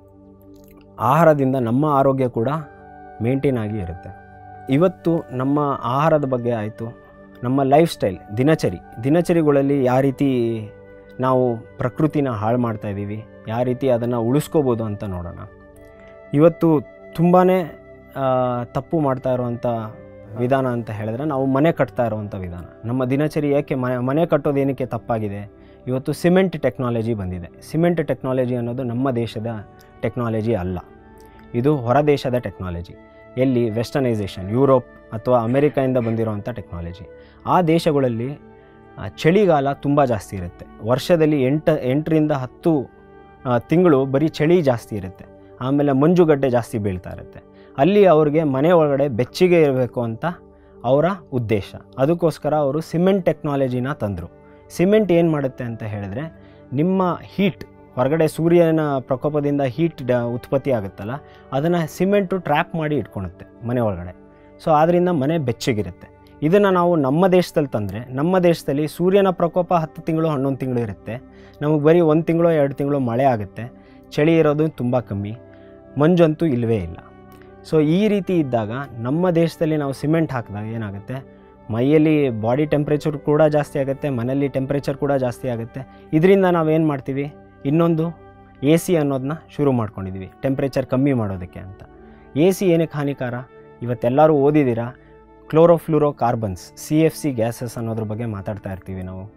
ಆಹಾರದಿಂದ ನಮ್ಮ ಆರೋಗ್ಯ ಕೂಡ ಮೇಂಟೈನ್ ಆಗಿ ಇರುತ್ತೆ ಇವತ್ತು ನಮ್ಮ ಆಹಾರದ ಬಗ್ಗೆ ಆಯಿತು ನಮ್ಮ ಲೈಫ್ ಸ್ಟೈಲ್ ದಿನಚರಿ ದಿನಚರಿಗಳಲ್ಲಿ ಯಾವ ರೀತಿ ನಾವು ಪ್ರಕೃತಿನ ಹಾಳು ಮಾಡ್ತಾ ಇದ್ದೀವಿ ಯಾವ ರೀತಿ ಅದನ್ನು ಉಳಿಸ್ಕೋಬೋದು ಅಂತ ನೋಡೋಣ ಇವತ್ತು ತುಂಬಾ ತಪ್ಪು ಮಾಡ್ತಾ ಇರುವಂಥ ವಿಧಾನ ಅಂತ ಹೇಳಿದ್ರೆ ನಾವು ಮನೆ ಕಟ್ತಾ ಇರುವಂಥ ವಿಧಾನ ನಮ್ಮ ದಿನಚರಿ ಏಕೆ ಮನೆ ಮನೆ ಕಟ್ಟೋದು ಏನಕ್ಕೆ ತಪ್ಪಾಗಿದೆ ಇವತ್ತು ಸಿಮೆಂಟ್ ಟೆಕ್ನಾಲಜಿ ಬಂದಿದೆ ಸಿಮೆಂಟ್ ಟೆಕ್ನಾಲಜಿ ಅನ್ನೋದು ನಮ್ಮ ದೇಶದ ಟೆಕ್ನಾಲಜಿ ಅಲ್ಲ ಇದು ಹೊರ ದೇಶದ ಟೆಕ್ನಾಲಜಿ ಎಲ್ಲಿ ವೆಸ್ಟರ್ನೈಸೇಷನ್ ಯುರೋಪ್ ಅಥವಾ ಅಮೆರಿಕಾಯಿಂದ ಬಂದಿರೋವಂಥ ಟೆಕ್ನಾಲಜಿ ಆ ದೇಶಗಳಲ್ಲಿ ಆ, ಚಳಿಗಾಲ ತುಂಬ ಜಾಸ್ತಿ ಇರುತ್ತೆ ವರ್ಷದಲ್ಲಿ ಎಂಟು ಎಂಟರಿಂದ ಹತ್ತು ಆ, ತಿಂಗಳು ಬರೀ ಚಳಿ ಜಾಸ್ತಿ ಇರುತ್ತೆ ಆಮೇಲೆ ಮಂಜುಗಡ್ಡೆ ಜಾಸ್ತಿ ಬೀಳ್ತಾ ಇರುತ್ತೆ ಅಲ್ಲಿ ಅವ್ರಿಗೆ ಮನೆ ಒಳಗಡೆ ಬೆಚ್ಚಗೆ ಇರಬೇಕು ಅಂತ ಅವರ ಉದ್ದೇಶ ಅದಕ್ಕೋಸ್ಕರ ಅವರು ಸಿಮೆಂಟ್ ಟೆಕ್ನಾಲಜಿನ ತಂದರು ಸಿಮೆಂಟ್ ಏನು ಮಾಡುತ್ತೆ ಅಂತ ಹೇಳಿದ್ರೆ ನಿಮ್ಮ ಹೀಟ್ ಹೊರಗಡೆ ಸೂರ್ಯನ ಪ್ರಕೋಪದಿಂದ ಹೀಟ್ ಡ ಉತ್ಪತ್ತಿ ಆಗುತ್ತಲ್ಲ ಅದನ್ನು ಸಿಮೆಂಟು ಟ್ರ್ಯಾಪ್ ಮಾಡಿ ಇಟ್ಕೊಳುತ್ತೆ ಮನೆ ಒಳಗಡೆ ಸೊ ಆದ್ದರಿಂದ ಮನೆ ಬೆಚ್ಚಗಿರುತ್ತೆ ಇದನ್ನು ನಾವು ನಮ್ಮ ದೇಶದಲ್ಲಿ ತಂದರೆ ನಮ್ಮ ದೇಶದಲ್ಲಿ ಸೂರ್ಯನ ಪ್ರಕೋಪ ಹತ್ತು ತಿಂಗಳು ಹನ್ನೊಂದು ತಿಂಗಳು ಇರುತ್ತೆ ನಮಗೆ ಬರೀ ಒಂದು ತಿಂಗಳು ಎರಡು ತಿಂಗಳು ಮಳೆ ಆಗುತ್ತೆ ಚಳಿ ಇರೋದು ತುಂಬ ಕಮ್ಮಿ ಮಂಜಂತೂ ಇಲ್ಲವೇ ಇಲ್ಲ ಸೊ ಈ ರೀತಿ ಇದ್ದಾಗ ನಮ್ಮ ದೇಶದಲ್ಲಿ ನಾವು ಸಿಮೆಂಟ್ ಹಾಕಿದಾಗ ಏನಾಗುತ್ತೆ ಮೈಯಲ್ಲಿ ಬಾಡಿ ಟೆಂಪ್ರೇಚರ್ ಕೂಡ ಜಾಸ್ತಿ ಆಗುತ್ತೆ ಮನೆಯಲ್ಲಿ ಟೆಂಪ್ರೇಚರ್ ಕೂಡ ಜಾಸ್ತಿ ಆಗುತ್ತೆ ಇದರಿಂದ ನಾವೇನು ಮಾಡ್ತೀವಿ ಇನ್ನೊಂದು ಎ ಸಿ ಅನ್ನೋದನ್ನ ಶುರು ಮಾಡ್ಕೊಂಡಿದ್ದೀವಿ ಟೆಂಪ್ರೇಚರ್ ಕಮ್ಮಿ ಮಾಡೋದಕ್ಕೆ ಅಂತ ಎ ಸಿ ಏನಕ್ಕೆ ಹಾನಿಕಾರ ಇವತ್ತೆಲ್ಲರೂ ಓದಿದ್ದೀರಾ chlorofluorocarbons C F C gases ಅನ್ನೋದ್ರ ಬಗ್ಗೆ ಮಾತಾಡ್ತಾ ಇರ್ತೀವಿ ನಾವು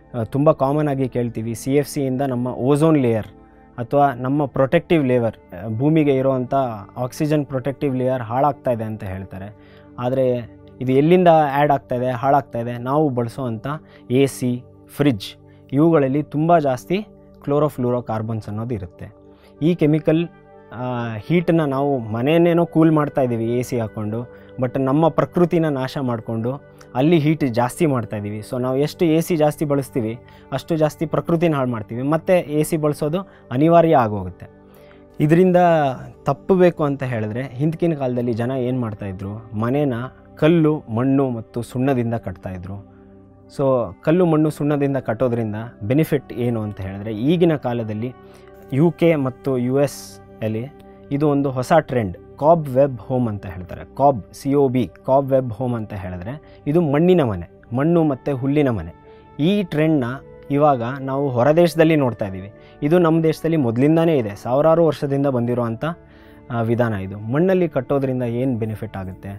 ತುಂಬ ಕಾಮನ್ ಆಗಿ ಕೇಳ್ತೀವಿ ಸಿ ಎಫ್ ಸಿಯಿಂದ ನಮ್ಮ ಓಝೋನ್ ಲೇಯರ್ ಅಥವಾ ನಮ್ಮ ಪ್ರೊಟೆಕ್ಟಿವ್ ಲೇಯರ್ ಭೂಮಿಗೆ ಇರುವಂಥ ಆಕ್ಸಿಜನ್ ಪ್ರೊಟೆಕ್ಟಿವ್ ಲೇಯರ್ ಹಾಳಾಗ್ತಾ ಇದೆ ಅಂತ ಹೇಳ್ತಾರೆ ಆದರೆ ಇದು ಎಲ್ಲಿಂದ ಆ್ಯಡ್ ಆಗ್ತಾ ಇದೆ ಹಾಳಾಗ್ತಾ ಇದೆ ನಾವು ಬಳಸೋವಂಥ ಎ ಸಿ ಫ್ರಿಡ್ಜ್ ಇವುಗಳಲ್ಲಿ ತುಂಬ ಜಾಸ್ತಿ ಕ್ಲೋರೋಫ್ಲೂರೋ ಕಾರ್ಬನ್ಸ್ ಅನ್ನೋದು ಇರುತ್ತೆ ಈ ಕೆಮಿಕಲ್ ಹೀಟನ್ನ ನಾವು ಮನೆಯನ್ನೇನೋ ಕೂಲ್ ಮಾಡ್ತಾ ಇದ್ದೀವಿ ಎ ಸಿ ಹಾಕ್ಕೊಂಡು ಬಟ್ ನಮ್ಮ ಪ್ರಕೃತಿನ ನಾಶ ಮಾಡಿಕೊಂಡು ಅಲ್ಲಿ ಹೀಟ್ ಜಾಸ್ತಿ ಮಾಡ್ತಾ ಇದ್ದೀವಿ ಸೊ ನಾವು ಎಷ್ಟು ಎ ಸಿ ಜಾಸ್ತಿ ಬಳಸ್ತೀವಿ ಅಷ್ಟು ಜಾಸ್ತಿ ಪ್ರಕೃತಿನ ಹಾಳು ಮಾಡ್ತೀವಿ ಮತ್ತು ಎ ಸಿ ಬಳಸೋದು ಅನಿವಾರ್ಯ ಆಗೋಗುತ್ತೆ ಇದರಿಂದ ತಪ್ಪಬೇಕು ಅಂತ ಹೇಳಿದ್ರೆ ಹಿಂದಕಿನ ಕಾಲದಲ್ಲಿ ಜನ ಏನು ಮಾಡ್ತಾಯಿದ್ರು ಮನೇನ ಕಲ್ಲು ಮಣ್ಣು ಮತ್ತು ಸುಣ್ಣದಿಂದ ಕಟ್ತಾಯಿದ್ರು ಸೊ ಕಲ್ಲು ಮಣ್ಣು ಸುಣ್ಣದಿಂದ ಕಟ್ಟೋದ್ರಿಂದ ಬೆನಿಫಿಟ್ ಏನು ಅಂತ ಹೇಳಿದ್ರೆ ಈಗಿನ ಕಾಲದಲ್ಲಿ ಯು ಕೆ ಮತ್ತು ಯು ಎಸ್ ಅಲ್ಲಿ ಇದು ಒಂದು ಹೊಸ ಟ್ರೆಂಡ್ ಕಾಬ್ ವೆಬ್ ಹೋಮ್ ಅಂತ ಹೇಳ್ತಾರೆ cob C O B cobweb home ಅಂತ ಹೇಳಿದ್ರೆ ಇದು ಮಣ್ಣಿನ ಮನೆ ಮಣ್ಣು ಮತ್ತು ಹುಲ್ಲಿನ ಮನೆ ಈ ಟ್ರೆಂಡ್ನ ಇವಾಗ ನಾವು ಹೊರದೇಶದಲ್ಲಿ ನೋಡ್ತಾ ಇದ್ದೀವಿ ಇದು ನಮ್ಮ ದೇಶದಲ್ಲಿ ಮೊದಲಿಂದನೇ ಇದೆ ಸಾವಿರಾರು ವರ್ಷದಿಂದ ಬಂದಿರುವಂಥ ಆ, ವಿಧಾನ ಇದು ಮಣ್ಣಲ್ಲಿ ಕಟ್ಟೋದ್ರಿಂದ ಏನು ಬೆನಿಫಿಟ್ ಆಗುತ್ತೆ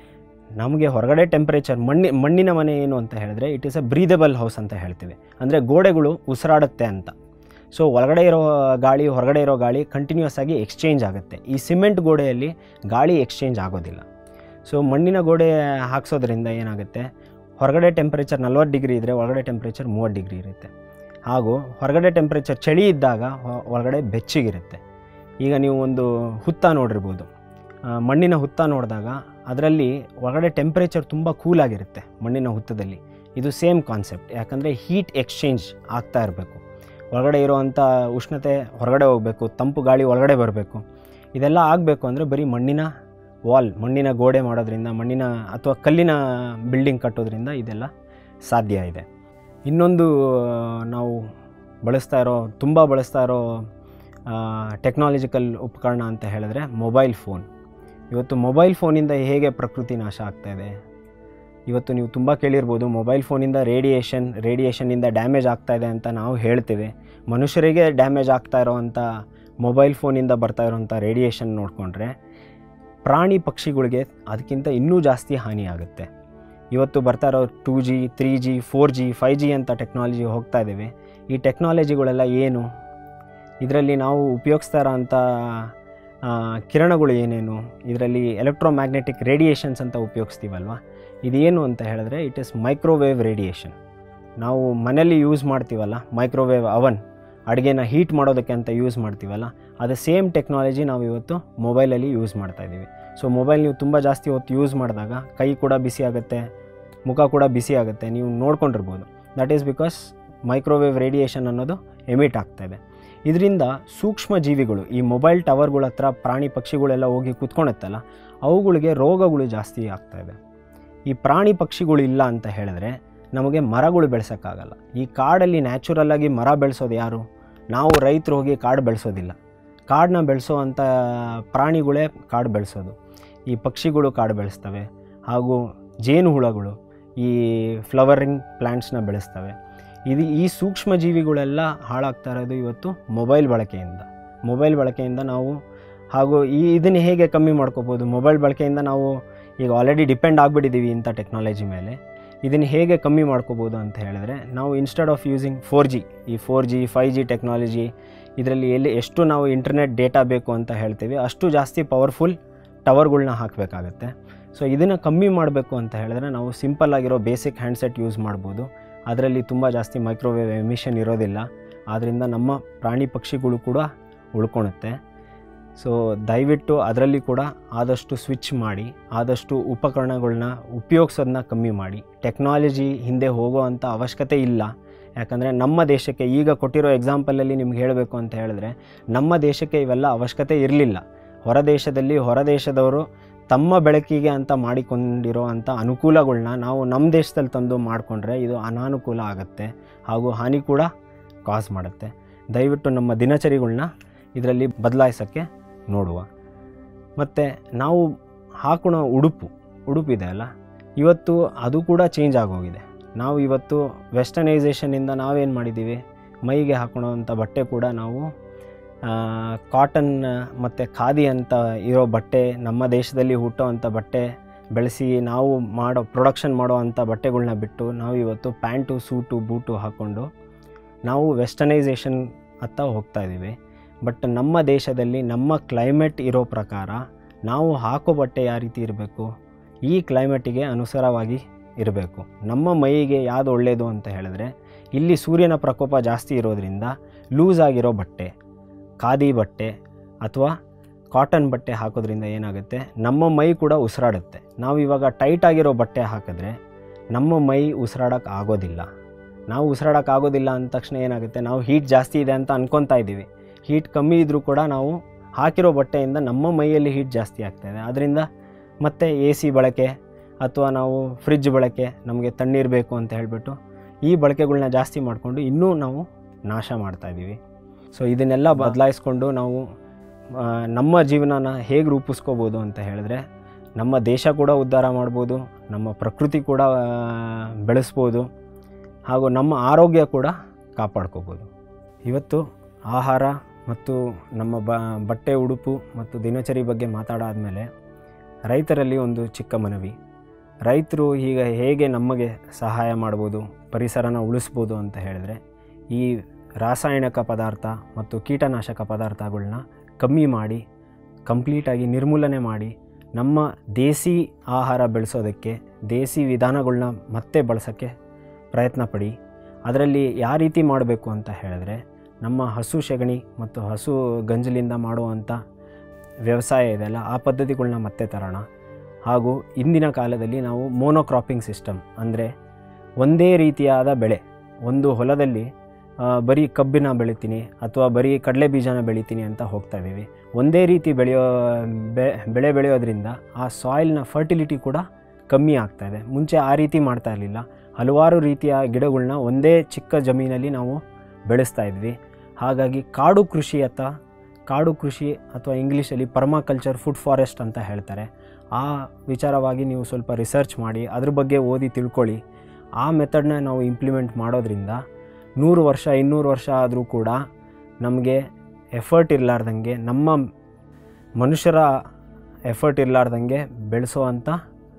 ನಮಗೆ ಹೊರಗಡೆ ಟೆಂಪ್ರೇಚರ್ ಮಣ್ಣಿ ಮಣ್ಣಿನ ಮನೆ ಏನು ಅಂತ ಹೇಳಿದ್ರೆ it is a breathable house ಅಂತ ಹೇಳ್ತೀವಿ ಅಂದರೆ ಗೋಡೆಗಳು ಉಸಿರಾಡುತ್ತೆ ಅಂತ ಸೊ ಒಳಗಡೆ ಇರೋ ಗಾಳಿ ಹೊರಗಡೆ ಇರೋ ಗಾಳಿ ಕಂಟಿನ್ಯೂಸ್ ಆಗಿ ಎಕ್ಸ್ಚೇಂಜ್ ಆಗುತ್ತೆ ಈ ಸಿಮೆಂಟ್ ಗೋಡೆಯಲ್ಲಿ ಗಾಳಿ ಎಕ್ಸ್ಚೇಂಜ್ ಆಗೋದಿಲ್ಲ ಸೊ ಮಣ್ಣಿನ ಗೋಡೆ ಹಾಕ್ಸೋದ್ರಿಂದ ಏನಾಗುತ್ತೆ ಹೊರಗಡೆ ಟೆಂಪ್ರೇಚರ್ ನಲ್ವತ್ತು ಡಿಗ್ರಿ ಇದ್ದರೆ ಒಳಗಡೆ ಟೆಂಪ್ರೇಚರ್ ಮೂವತ್ತು ಡಿಗ್ರಿ ಇರುತ್ತೆ ಹಾಗೂ ಹೊರಗಡೆ ಟೆಂಪ್ರೇಚರ್ ಚಳಿ ಇದ್ದಾಗ ಹೊ- ಒಳಗಡೆ ಬೆಚ್ಚಗಿರುತ್ತೆ ಈಗ ನೀವು ಒಂದು ಹುತ್ತ ನೋಡಿರ್ಬೋದು ಆ, ಮಣ್ಣಿನ ಹುತ್ತ ನೋಡಿದಾಗ ಅದರಲ್ಲಿ ಒಳಗಡೆ ಟೆಂಪ್ರೇಚರ್ ತುಂಬ ಕೂಲಾಗಿರುತ್ತೆ ಮಣ್ಣಿನ ಹುತ್ತದಲ್ಲಿ ಇದು ಸೇಮ್ ಕಾನ್ಸೆಪ್ಟ್ ಯಾಕಂದರೆ ಹೀಟ್ ಎಕ್ಸ್ಚೇಂಜ್ ಆಗ್ತಾ ಇರಬೇಕು ಒಳಗಡೆ ಇರುವಂಥ ಉಷ್ಣತೆ ಹೊರಗಡೆ ಹೋಗಬೇಕು ತಂಪು ಗಾಳಿ ಒಳಗಡೆ ಬರಬೇಕು ಇದೆಲ್ಲ ಆಗಬೇಕು ಅಂದರೆ ಬರೀ ಮಣ್ಣಿನ ವಾಲ್ ಮಣ್ಣಿನ ಗೋಡೆ ಮಾಡೋದ್ರಿಂದ ಮಣ್ಣಿನ ಅಥವಾ ಕಲ್ಲಿನ ಬಿಲ್ಡಿಂಗ್ ಕಟ್ಟೋದ್ರಿಂದ ಇದೆಲ್ಲ ಸಾಧ್ಯ ಇದೆ ಇನ್ನೊಂದು ಆ, ನಾವು ಬಳಸ್ತಾ ಇರೋ ತುಂಬ ಬಳಸ್ತಾ ಇರೋ ಟೆಕ್ನಾಲಜಿಕಲ್ ಉಪಕರಣ ಅಂತ ಹೇಳಿದ್ರೆ ಮೊಬೈಲ್ ಫೋನ್ ಇವತ್ತು ಮೊಬೈಲ್ ಫೋನಿಂದ ಹೇಗೆ ಪ್ರಕೃತಿ ನಾಶ ಆಗ್ತಾ ಇದೆ ಇವತ್ತು ನೀವು ತುಂಬ ಕೇಳಿರ್ಬೋದು ಮೊಬೈಲ್ ಫೋನಿಂದ ರೇಡಿಯೇಷನ್ ರೇಡಿಯೇಷನ್ನಿಂದ ಡ್ಯಾಮೇಜ್ ಆಗ್ತಾ ಇದೆ ಅಂತ ನಾವು ಹೇಳ್ತೇವೆ ಮನುಷ್ಯರಿಗೆ ಡ್ಯಾಮೇಜ್ ಆಗ್ತಾ ಇರೋವಂಥ ಮೊಬೈಲ್ ಫೋನಿಂದ ಬರ್ತಾ ಇರೋವಂಥ ರೇಡಿಯೇಷನ್ ನೋಡಿಕೊಂಡ್ರೆ ಪ್ರಾಣಿ ಪಕ್ಷಿಗಳಿಗೆ ಅದಕ್ಕಿಂತ ಇನ್ನೂ ಜಾಸ್ತಿ ಹಾನಿ ಆಗುತ್ತೆ ಇವತ್ತು ಬರ್ತಾ ಇರೋ two G three G four G five G ಅಂತ ಟೆಕ್ನಾಲಜಿ ಹೋಗ್ತಾ ಇದ್ದೇವೆ ಈ ಟೆಕ್ನಾಲಜಿಗಳೆಲ್ಲ ಏನು ಇದರಲ್ಲಿ ನಾವು ಉಪಯೋಗಿಸ್ತಾ ಇರೋಂಥ ಆ, ಕಿರಣಗಳು ಏನೇನು ಇದರಲ್ಲಿ ಎಲೆಕ್ಟ್ರೋಮ್ಯಾಗ್ನೆಟಿಕ್ ರೇಡಿಯೇಷನ್ಸ್ ಅಂತ ಉಪಯೋಗಿಸ್ತೀವಲ್ವ ಇದೇನು ಅಂತ ಹೇಳಿದ್ರೆ ಇಟ್ ಇಸ್ ಮೈಕ್ರೋವೇವ್ ರೇಡಿಯೇಷನ್ ನಾವು ಮನೆಯಲ್ಲಿ ಯೂಸ್ ಮಾಡ್ತೀವಲ್ಲ ಮೈಕ್ರೋವೇವ್ ಅವನ್ ಅಡುಗೆನ ಹೀಟ್ ಮಾಡೋದಕ್ಕೆ ಅಂತ ಯೂಸ್ ಮಾಡ್ತೀವಲ್ಲ ಅದು ಸೇಮ್ ಟೆಕ್ನಾಲಜಿ ನಾವು ಇವತ್ತು ಮೊಬೈಲಲ್ಲಿ ಯೂಸ್ ಮಾಡ್ತಾ ಇದ್ದೀವಿ ಸೊ ಮೊಬೈಲ್ ನೀವು ತುಂಬ ಜಾಸ್ತಿ ಹೊತ್ತು ಯೂಸ್ ಮಾಡಿದಾಗ ಕೈ ಕೂಡ ಬಿಸಿ ಆಗುತ್ತೆ ಮುಖ ಕೂಡ ಬಿಸಿ ಆಗುತ್ತೆ ನೀವು ನೋಡ್ಕೊಂಡಿರ್ಬೋದು that is because microwave radiation ಅನ್ನೋದು ಎಮಿಟ್ ಆಗ್ತಾ ಇದೆ ಇದರಿಂದ ಸೂಕ್ಷ್ಮ ಜೀವಿಗಳು ಈ ಮೊಬೈಲ್ ಟವರ್ಗಳ ಹತ್ರ ಪ್ರಾಣಿ ಪಕ್ಷಿಗಳೆಲ್ಲ ಹೋಗಿ ಕೂತ್ಕೊಳುತ್ತಲ್ಲ ಅವುಗಳಿಗೆ ರೋಗಗಳು ಜಾಸ್ತಿ ಆಗ್ತಾ ಇದೆ ಈ ಪ್ರಾಣಿ ಪಕ್ಷಿಗಳು ಇಲ್ಲ ಅಂತ ಹೇಳಿದ್ರೆ ನಮಗೆ ಮರಗಳು ಬೆಳೆಸೋಕ್ಕಾಗಲ್ಲ ಈ ಕಾಡಲ್ಲಿ ನ್ಯಾಚುರಲ್ಲಾಗಿ ಮರ ಬೆಳೆಸೋದು ಯಾರು ನಾವು ರೈತರು ಹೋಗಿ ಕಾಡು ಬೆಳೆಸೋದಿಲ್ಲ ಕಾಡನ್ನ ಬೆಳೆಸೋ ಅಂಥ ಪ್ರಾಣಿಗಳೇ ಕಾಡು ಬೆಳೆಸೋದು ಈ ಪಕ್ಷಿಗಳು ಕಾಡು ಬೆಳೆಸ್ತವೆ ಹಾಗೂ ಜೇನು ಹುಳಗಳು ಈ ಫ್ಲವರಿಂಗ್ ಪ್ಲ್ಯಾಂಟ್ಸ್ನ ಬೆಳೆಸ್ತವೆ ಇದು ಈ ಸೂಕ್ಷ್ಮ ಜೀವಿಗಳೆಲ್ಲ ಹಾಳಾಗ್ತಾ ಇರೋದು ಇವತ್ತು ಮೊಬೈಲ್ ಬಳಕೆಯಿಂದ ಮೊಬೈಲ್ ಬಳಕೆಯಿಂದ ನಾವು ಹಾಗೂ ಈ ಇದನ್ನು ಹೇಗೆ ಕಮ್ಮಿ ಮಾಡ್ಕೋಬೋದು ಮೊಬೈಲ್ ಬಳಕೆಯಿಂದ ನಾವು ಈಗ ಆಲ್ರೆಡಿ ಡಿಪೆಂಡ್ ಆಗಿಬಿಟ್ಟಿದ್ದೀವಿ ಇಂಥ ಟೆಕ್ನಾಲಜಿ ಮೇಲೆ ಇದನ್ನು ಹೇಗೆ ಕಮ್ಮಿ ಮಾಡ್ಕೋಬೋದು ಅಂತ ಹೇಳಿದ್ರೆ ನಾವು instead of using four G ಈ four G five G technology ಇದರಲ್ಲಿ ಎಲ್ಲಿ ಎಷ್ಟು ನಾವು ಇಂಟರ್ನೆಟ್ ಡೇಟಾ ಬೇಕು ಅಂತ ಹೇಳ್ತೀವಿ ಅಷ್ಟು ಜಾಸ್ತಿ ಪವರ್ಫುಲ್ ಟವರ್ಗಳ್ನ ಹಾಕಬೇಕಾಗತ್ತೆ ಸೊ ಇದನ್ನು ಕಮ್ಮಿ ಮಾಡಬೇಕು ಅಂತ ಹೇಳಿದ್ರೆ ನಾವು ಸಿಂಪಲ್ ಆಗಿರೋ ಬೇಸಿಕ್ ಹ್ಯಾಂಡ್ಸೆಟ್ ಯೂಸ್ ಮಾಡ್ಬೋದು ಅದರಲ್ಲಿ ತುಂಬ ಜಾಸ್ತಿ ಮೈಕ್ರೋವೇವ್ ಎಮಿಷನ್ ಇರೋದಿಲ್ಲ ಆದ್ದರಿಂದ ನಮ್ಮ ಪ್ರಾಣಿ ಪಕ್ಷಿಗಳು ಕೂಡ ಉಳ್ಕೊಳುತ್ತೆ ಸೊ ದಯವಿಟ್ಟು ಅದರಲ್ಲಿ ಕೂಡ ಆದಷ್ಟು ಸ್ವಿಚ್ ಮಾಡಿ ಆದಷ್ಟು ಉಪಕರಣಗಳನ್ನ ಉಪಯೋಗಿಸೋದನ್ನ ಕಮ್ಮಿ ಮಾಡಿ ಟೆಕ್ನಾಲಜಿ ಹಿಂದೆ ಹೋಗೋ ಅಂಥ ಅವಶ್ಯಕತೆ ಇಲ್ಲ ಯಾಕಂದರೆ ನಮ್ಮ ದೇಶಕ್ಕೆ ಈಗ ಕೊಟ್ಟಿರೋ ಎಕ್ಸಾಂಪಲಲ್ಲಿ ನಿಮ್ಗೆ ಹೇಳಬೇಕು ಅಂತ ಹೇಳಿದ್ರೆ ನಮ್ಮ ದೇಶಕ್ಕೆ ಇವೆಲ್ಲ ಅವಶ್ಯಕತೆ ಇರಲಿಲ್ಲ ಹೊರ ದೇಶದಲ್ಲಿ ಹೊರ ದೇಶದವರು ತಮ್ಮ ಬೆಳಕಿಗೆ ಅಂತ ಮಾಡಿಕೊಂಡಿರೋ ಅಂಥ ಅನುಕೂಲಗಳನ್ನ ನಾವು ನಮ್ಮ ದೇಶದಲ್ಲಿ ತಂದು ಮಾಡಿಕೊಂಡ್ರೆ ಇದು ಅನಾನುಕೂಲ ಆಗುತ್ತೆ ಹಾಗೂ ಹಾನಿ ಕೂಡ ಕಾಸ್ ಮಾಡುತ್ತೆ ದಯವಿಟ್ಟು ನಮ್ಮ ದಿನಚರಿಗಳನ್ನ ಇದರಲ್ಲಿ ಬದಲಾಯಿಸೋಕ್ಕೆ ನೋಡುವ ಮತ್ತು ನಾವು ಹಾಕೊಳ್ಳೋ ಉಡುಪು ಉಡುಪಿದೆ ಅಲ್ಲ ಇವತ್ತು ಅದು ಕೂಡ ಚೇಂಜ್ ಆಗೋಗಿದೆ ನಾವು ಇವತ್ತು ವೆಸ್ಟರ್ನೈಸೇಷನಿಂದ ನಾವೇನು ಮಾಡಿದ್ದೀವಿ ಮೈಗೆ ಹಾಕೊಳ್ಳೋವಂಥ ಬಟ್ಟೆ ಕೂಡ ನಾವು ಕಾಟನ್ ಮತ್ತು ಖಾದಿ ಅಂತ ಇರೋ ಬಟ್ಟೆ ನಮ್ಮ ದೇಶದಲ್ಲಿ ಹುಟ್ಟೋ ಅಂಥ ಬಟ್ಟೆ ಬೆಳೆಸಿ ನಾವು ಮಾಡೋ ಪ್ರೊಡಕ್ಷನ್ ಮಾಡೋ ಅಂಥ ಬಟ್ಟೆಗಳ್ನ ಬಿಟ್ಟು ನಾವು ಇವತ್ತು ಪ್ಯಾಂಟು ಸೂಟು ಬೂಟು ಹಾಕ್ಕೊಂಡು ನಾವು ವೆಸ್ಟರ್ನೈಸೇಷನ್ ಅತ್ತ ಹೋಗ್ತಾ ಇದ್ದೀವಿ ಬಟ್ ನಮ್ಮ ದೇಶದಲ್ಲಿ ನಮ್ಮ ಕ್ಲೈಮೇಟ್ ಇರೋ ಪ್ರಕಾರ ನಾವು ಹಾಕೋ ಬಟ್ಟೆ ಯಾವ ರೀತಿ ಇರಬೇಕು ಈ ಕ್ಲೈಮೇಟಿಗೆ ಅನುಸಾರವಾಗಿ ಇರಬೇಕು ನಮ್ಮ ಮೈಗೆ ಯಾವುದು ಒಳ್ಳೆಯದು ಅಂತ ಹೇಳಿದ್ರೆ ಇಲ್ಲಿ ಸೂರ್ಯನ ಪ್ರಕೋಪ ಜಾಸ್ತಿ ಇರೋದ್ರಿಂದ ಲೂಸ್ ಆಗಿರೋ ಬಟ್ಟೆ ಖಾದಿ ಬಟ್ಟೆ ಅಥವಾ ಕಾಟನ್ ಬಟ್ಟೆ ಹಾಕೋದ್ರಿಂದ ಏನಾಗುತ್ತೆ ನಮ್ಮ ಮೈ ಕೂಡ ಉಸಿರಾಡುತ್ತೆ ನಾವು ಇವಾಗ ಟೈಟ್ ಆಗಿರೋ ಬಟ್ಟೆ ಹಾಕಿದ್ರೆ ನಮ್ಮ ಮೈ ಉಸಿರಾಡೋಕ್ಕೆ ಆಗೋದಿಲ್ಲ ನಾವು ಉಸಿರಾಡೋಕ್ಕೆ ಆಗೋದಿಲ್ಲ ಅಂದ ತಕ್ಷಣ ಏನಾಗುತ್ತೆ ನಾವು ಹೀಟ್ ಜಾಸ್ತಿ ಇದೆ ಅಂತ ಅನ್ಕೊತಾ ಇದ್ದೀವಿ ಹೀಟ್ ಕಮ್ಮಿ ಇದ್ದರೂ ಕೂಡ ನಾವು ಹಾಕಿರೋ ಬಟ್ಟೆಯಿಂದ ನಮ್ಮ ಮೈಯಲ್ಲಿ ಹೀಟ್ ಜಾಸ್ತಿ ಆಗ್ತಾಯಿದೆ ಅದರಿಂದ ಮತ್ತೆ ಎ ಸಿ ಬಳಕೆ ಅಥವಾ ನಾವು ಫ್ರಿಜ್ ಬಳಕೆ ನಮಗೆ ತಣ್ಣೀರು ಬೇಕು ಅಂತ ಹೇಳಿಬಿಟ್ಟು ಈ ಬಳಕೆಗಳ್ನ ಜಾಸ್ತಿ ಮಾಡಿಕೊಂಡು ಇನ್ನೂ ನಾವು ನಾಶ ಮಾಡ್ತಾಯಿದ್ದೀವಿ ಸೊ ಇದನ್ನೆಲ್ಲ ಬದಲಾಯಿಸ್ಕೊಂಡು ನಾವು ಆ, ನಮ್ಮ ಜೀವನನ ಹೇಗೆ ರೂಪಿಸ್ಕೋಬೋದು ಅಂತ ಹೇಳಿದ್ರೆ ನಮ್ಮ ದೇಶ ಕೂಡ ಉದ್ಧಾರ ಮಾಡ್ಬೋದು ನಮ್ಮ ಪ್ರಕೃತಿ ಕೂಡ ಆ, ಬೆಳೆಸ್ಬೋದು ಹಾಗೂ ನಮ್ಮ ಆರೋಗ್ಯ ಕೂಡ ಕಾಪಾಡ್ಕೋಬೋದು ಇವತ್ತು ಆಹಾರ ಮತ್ತು ನಮ್ಮ ಬ ಬಟ್ಟೆ ಉಡುಪು ಮತ್ತು ದಿನಚರಿ ಬಗ್ಗೆ ಮಾತಾಡಾದಮೇಲೆ ರೈತರಲ್ಲಿ ಒಂದು ಚಿಕ್ಕ ಮನವಿ ರೈತರು ಈಗ ಹೇಗೆ ನಮಗೆ ಸಹಾಯ ಮಾಡ್ಬೋದು ಪರಿಸರನ ಉಳಿಸ್ಬೋದು ಅಂತ ಹೇಳಿದ್ರೆ ಈ ರಾಸಾಯನಿಕ ಪದಾರ್ಥ ಮತ್ತು ಕೀಟನಾಶಕ ಪದಾರ್ಥಗಳನ್ನ ಕಮ್ಮಿ ಮಾಡಿ ಕಂಪ್ಲೀಟಾಗಿ ನಿರ್ಮೂಲನೆ ಮಾಡಿ ನಮ್ಮ ದೇಸಿ ಆಹಾರ ಬೆಳೆಸೋದಕ್ಕೆ ದೇಸಿ ವಿಧಾನಗಳನ್ನ ಮತ್ತೆ ಬಳಸೋಕ್ಕೆ ಪ್ರಯತ್ನ ಪಡಿ ಅದರಲ್ಲಿ ಯಾವ ರೀತಿ ಮಾಡಬೇಕು ಅಂತ ಹೇಳಿದ್ರೆ ನಮ್ಮ ಹಸು ಸೆಗಣಿ ಮತ್ತು ಹಸು ಗಂಜಲಿಂದ ಮಾಡುವಂಥ ವ್ಯವಸಾಯ ಇದೆಯಲ್ಲ ಆ ಪದ್ಧತಿಗಳನ್ನ ಮತ್ತೆ ತರೋಣ ಹಾಗೂ ಇಂದಿನ ಕಾಲದಲ್ಲಿ ನಾವು ಮೋನೋಕ್ರಾಪಿಂಗ್ ಸಿಸ್ಟಮ್ ಅಂದರೆ ಒಂದೇ ರೀತಿಯಾದ ಬೆಳೆ ಒಂದು ಹೊಲದಲ್ಲಿ ಆ, ಬರೀ ಕಬ್ಬಿನ ಬೆಳಿತೀನಿ ಅಥವಾ ಬರೀ ಕಡಲೆ ಬೀಜನ ಬೆಳಿತೀನಿ ಅಂತ ಹೋಗ್ತಾ ಇದ್ದೀವಿ ಒಂದೇ ರೀತಿ ಬೆಳೆಯೋ ಬೆ- ಬೆಳೆ ಬೆಳೆಯೋದ್ರಿಂದ ಆ ಸಾಯಿಲ್ನ ಫರ್ಟಿಲಿಟಿ ಕೂಡ ಕಮ್ಮಿ ಆಗ್ತಾ ಇದೆ ಮುಂಚೆ ಆ ರೀತಿ ಮಾಡ್ತಾ ಇರಲಿಲ್ಲ ಹಲವಾರು ರೀತಿಯ ಗಿಡಗಳ್ನ ಒಂದೇ ಚಿಕ್ಕ ಜಮೀನಲ್ಲಿ ನಾವು ಬೆಳೆಸ್ತಾ ಇದ್ವಿ ಹಾಗಾಗಿ ಕಾಡು ಕೃಷಿ ಅತ್ತ ಕಾಡು ಕೃಷಿ ಅಥವಾ ಇಂಗ್ಲೀಷಲ್ಲಿ ಪರ್ಮಾಕಲ್ಚರ್ ಫುಡ್ ಫಾರೆಸ್ಟ್ ಅಂತ ಹೇಳ್ತಾರೆ ಆ ವಿಚಾರವಾಗಿ ನೀವು ಸ್ವಲ್ಪ ರಿಸರ್ಚ್ ಮಾಡಿ ಅದ್ರ ಬಗ್ಗೆ ಓದಿ ತಿಳ್ಕೊಳ್ಳಿ ಆ ಮೆಥಡ್ನ ನಾವು ಇಂಪ್ಲಿಮೆಂಟ್ ಮಾಡೋದ್ರಿಂದ ನೂರು ವರ್ಷ ಇನ್ನೂರು ವರ್ಷ ಆದರೂ ಕೂಡ ನಮಗೆ ಎಫರ್ಟ್ ಇರಲಾರ್ದಂಗೆ ನಮ್ಮ ಮನುಷ್ಯರ ಎಫರ್ಟ್ ಇರಲಾರ್ದಂಗೆ ಬೆಳೆಸೋವಂಥ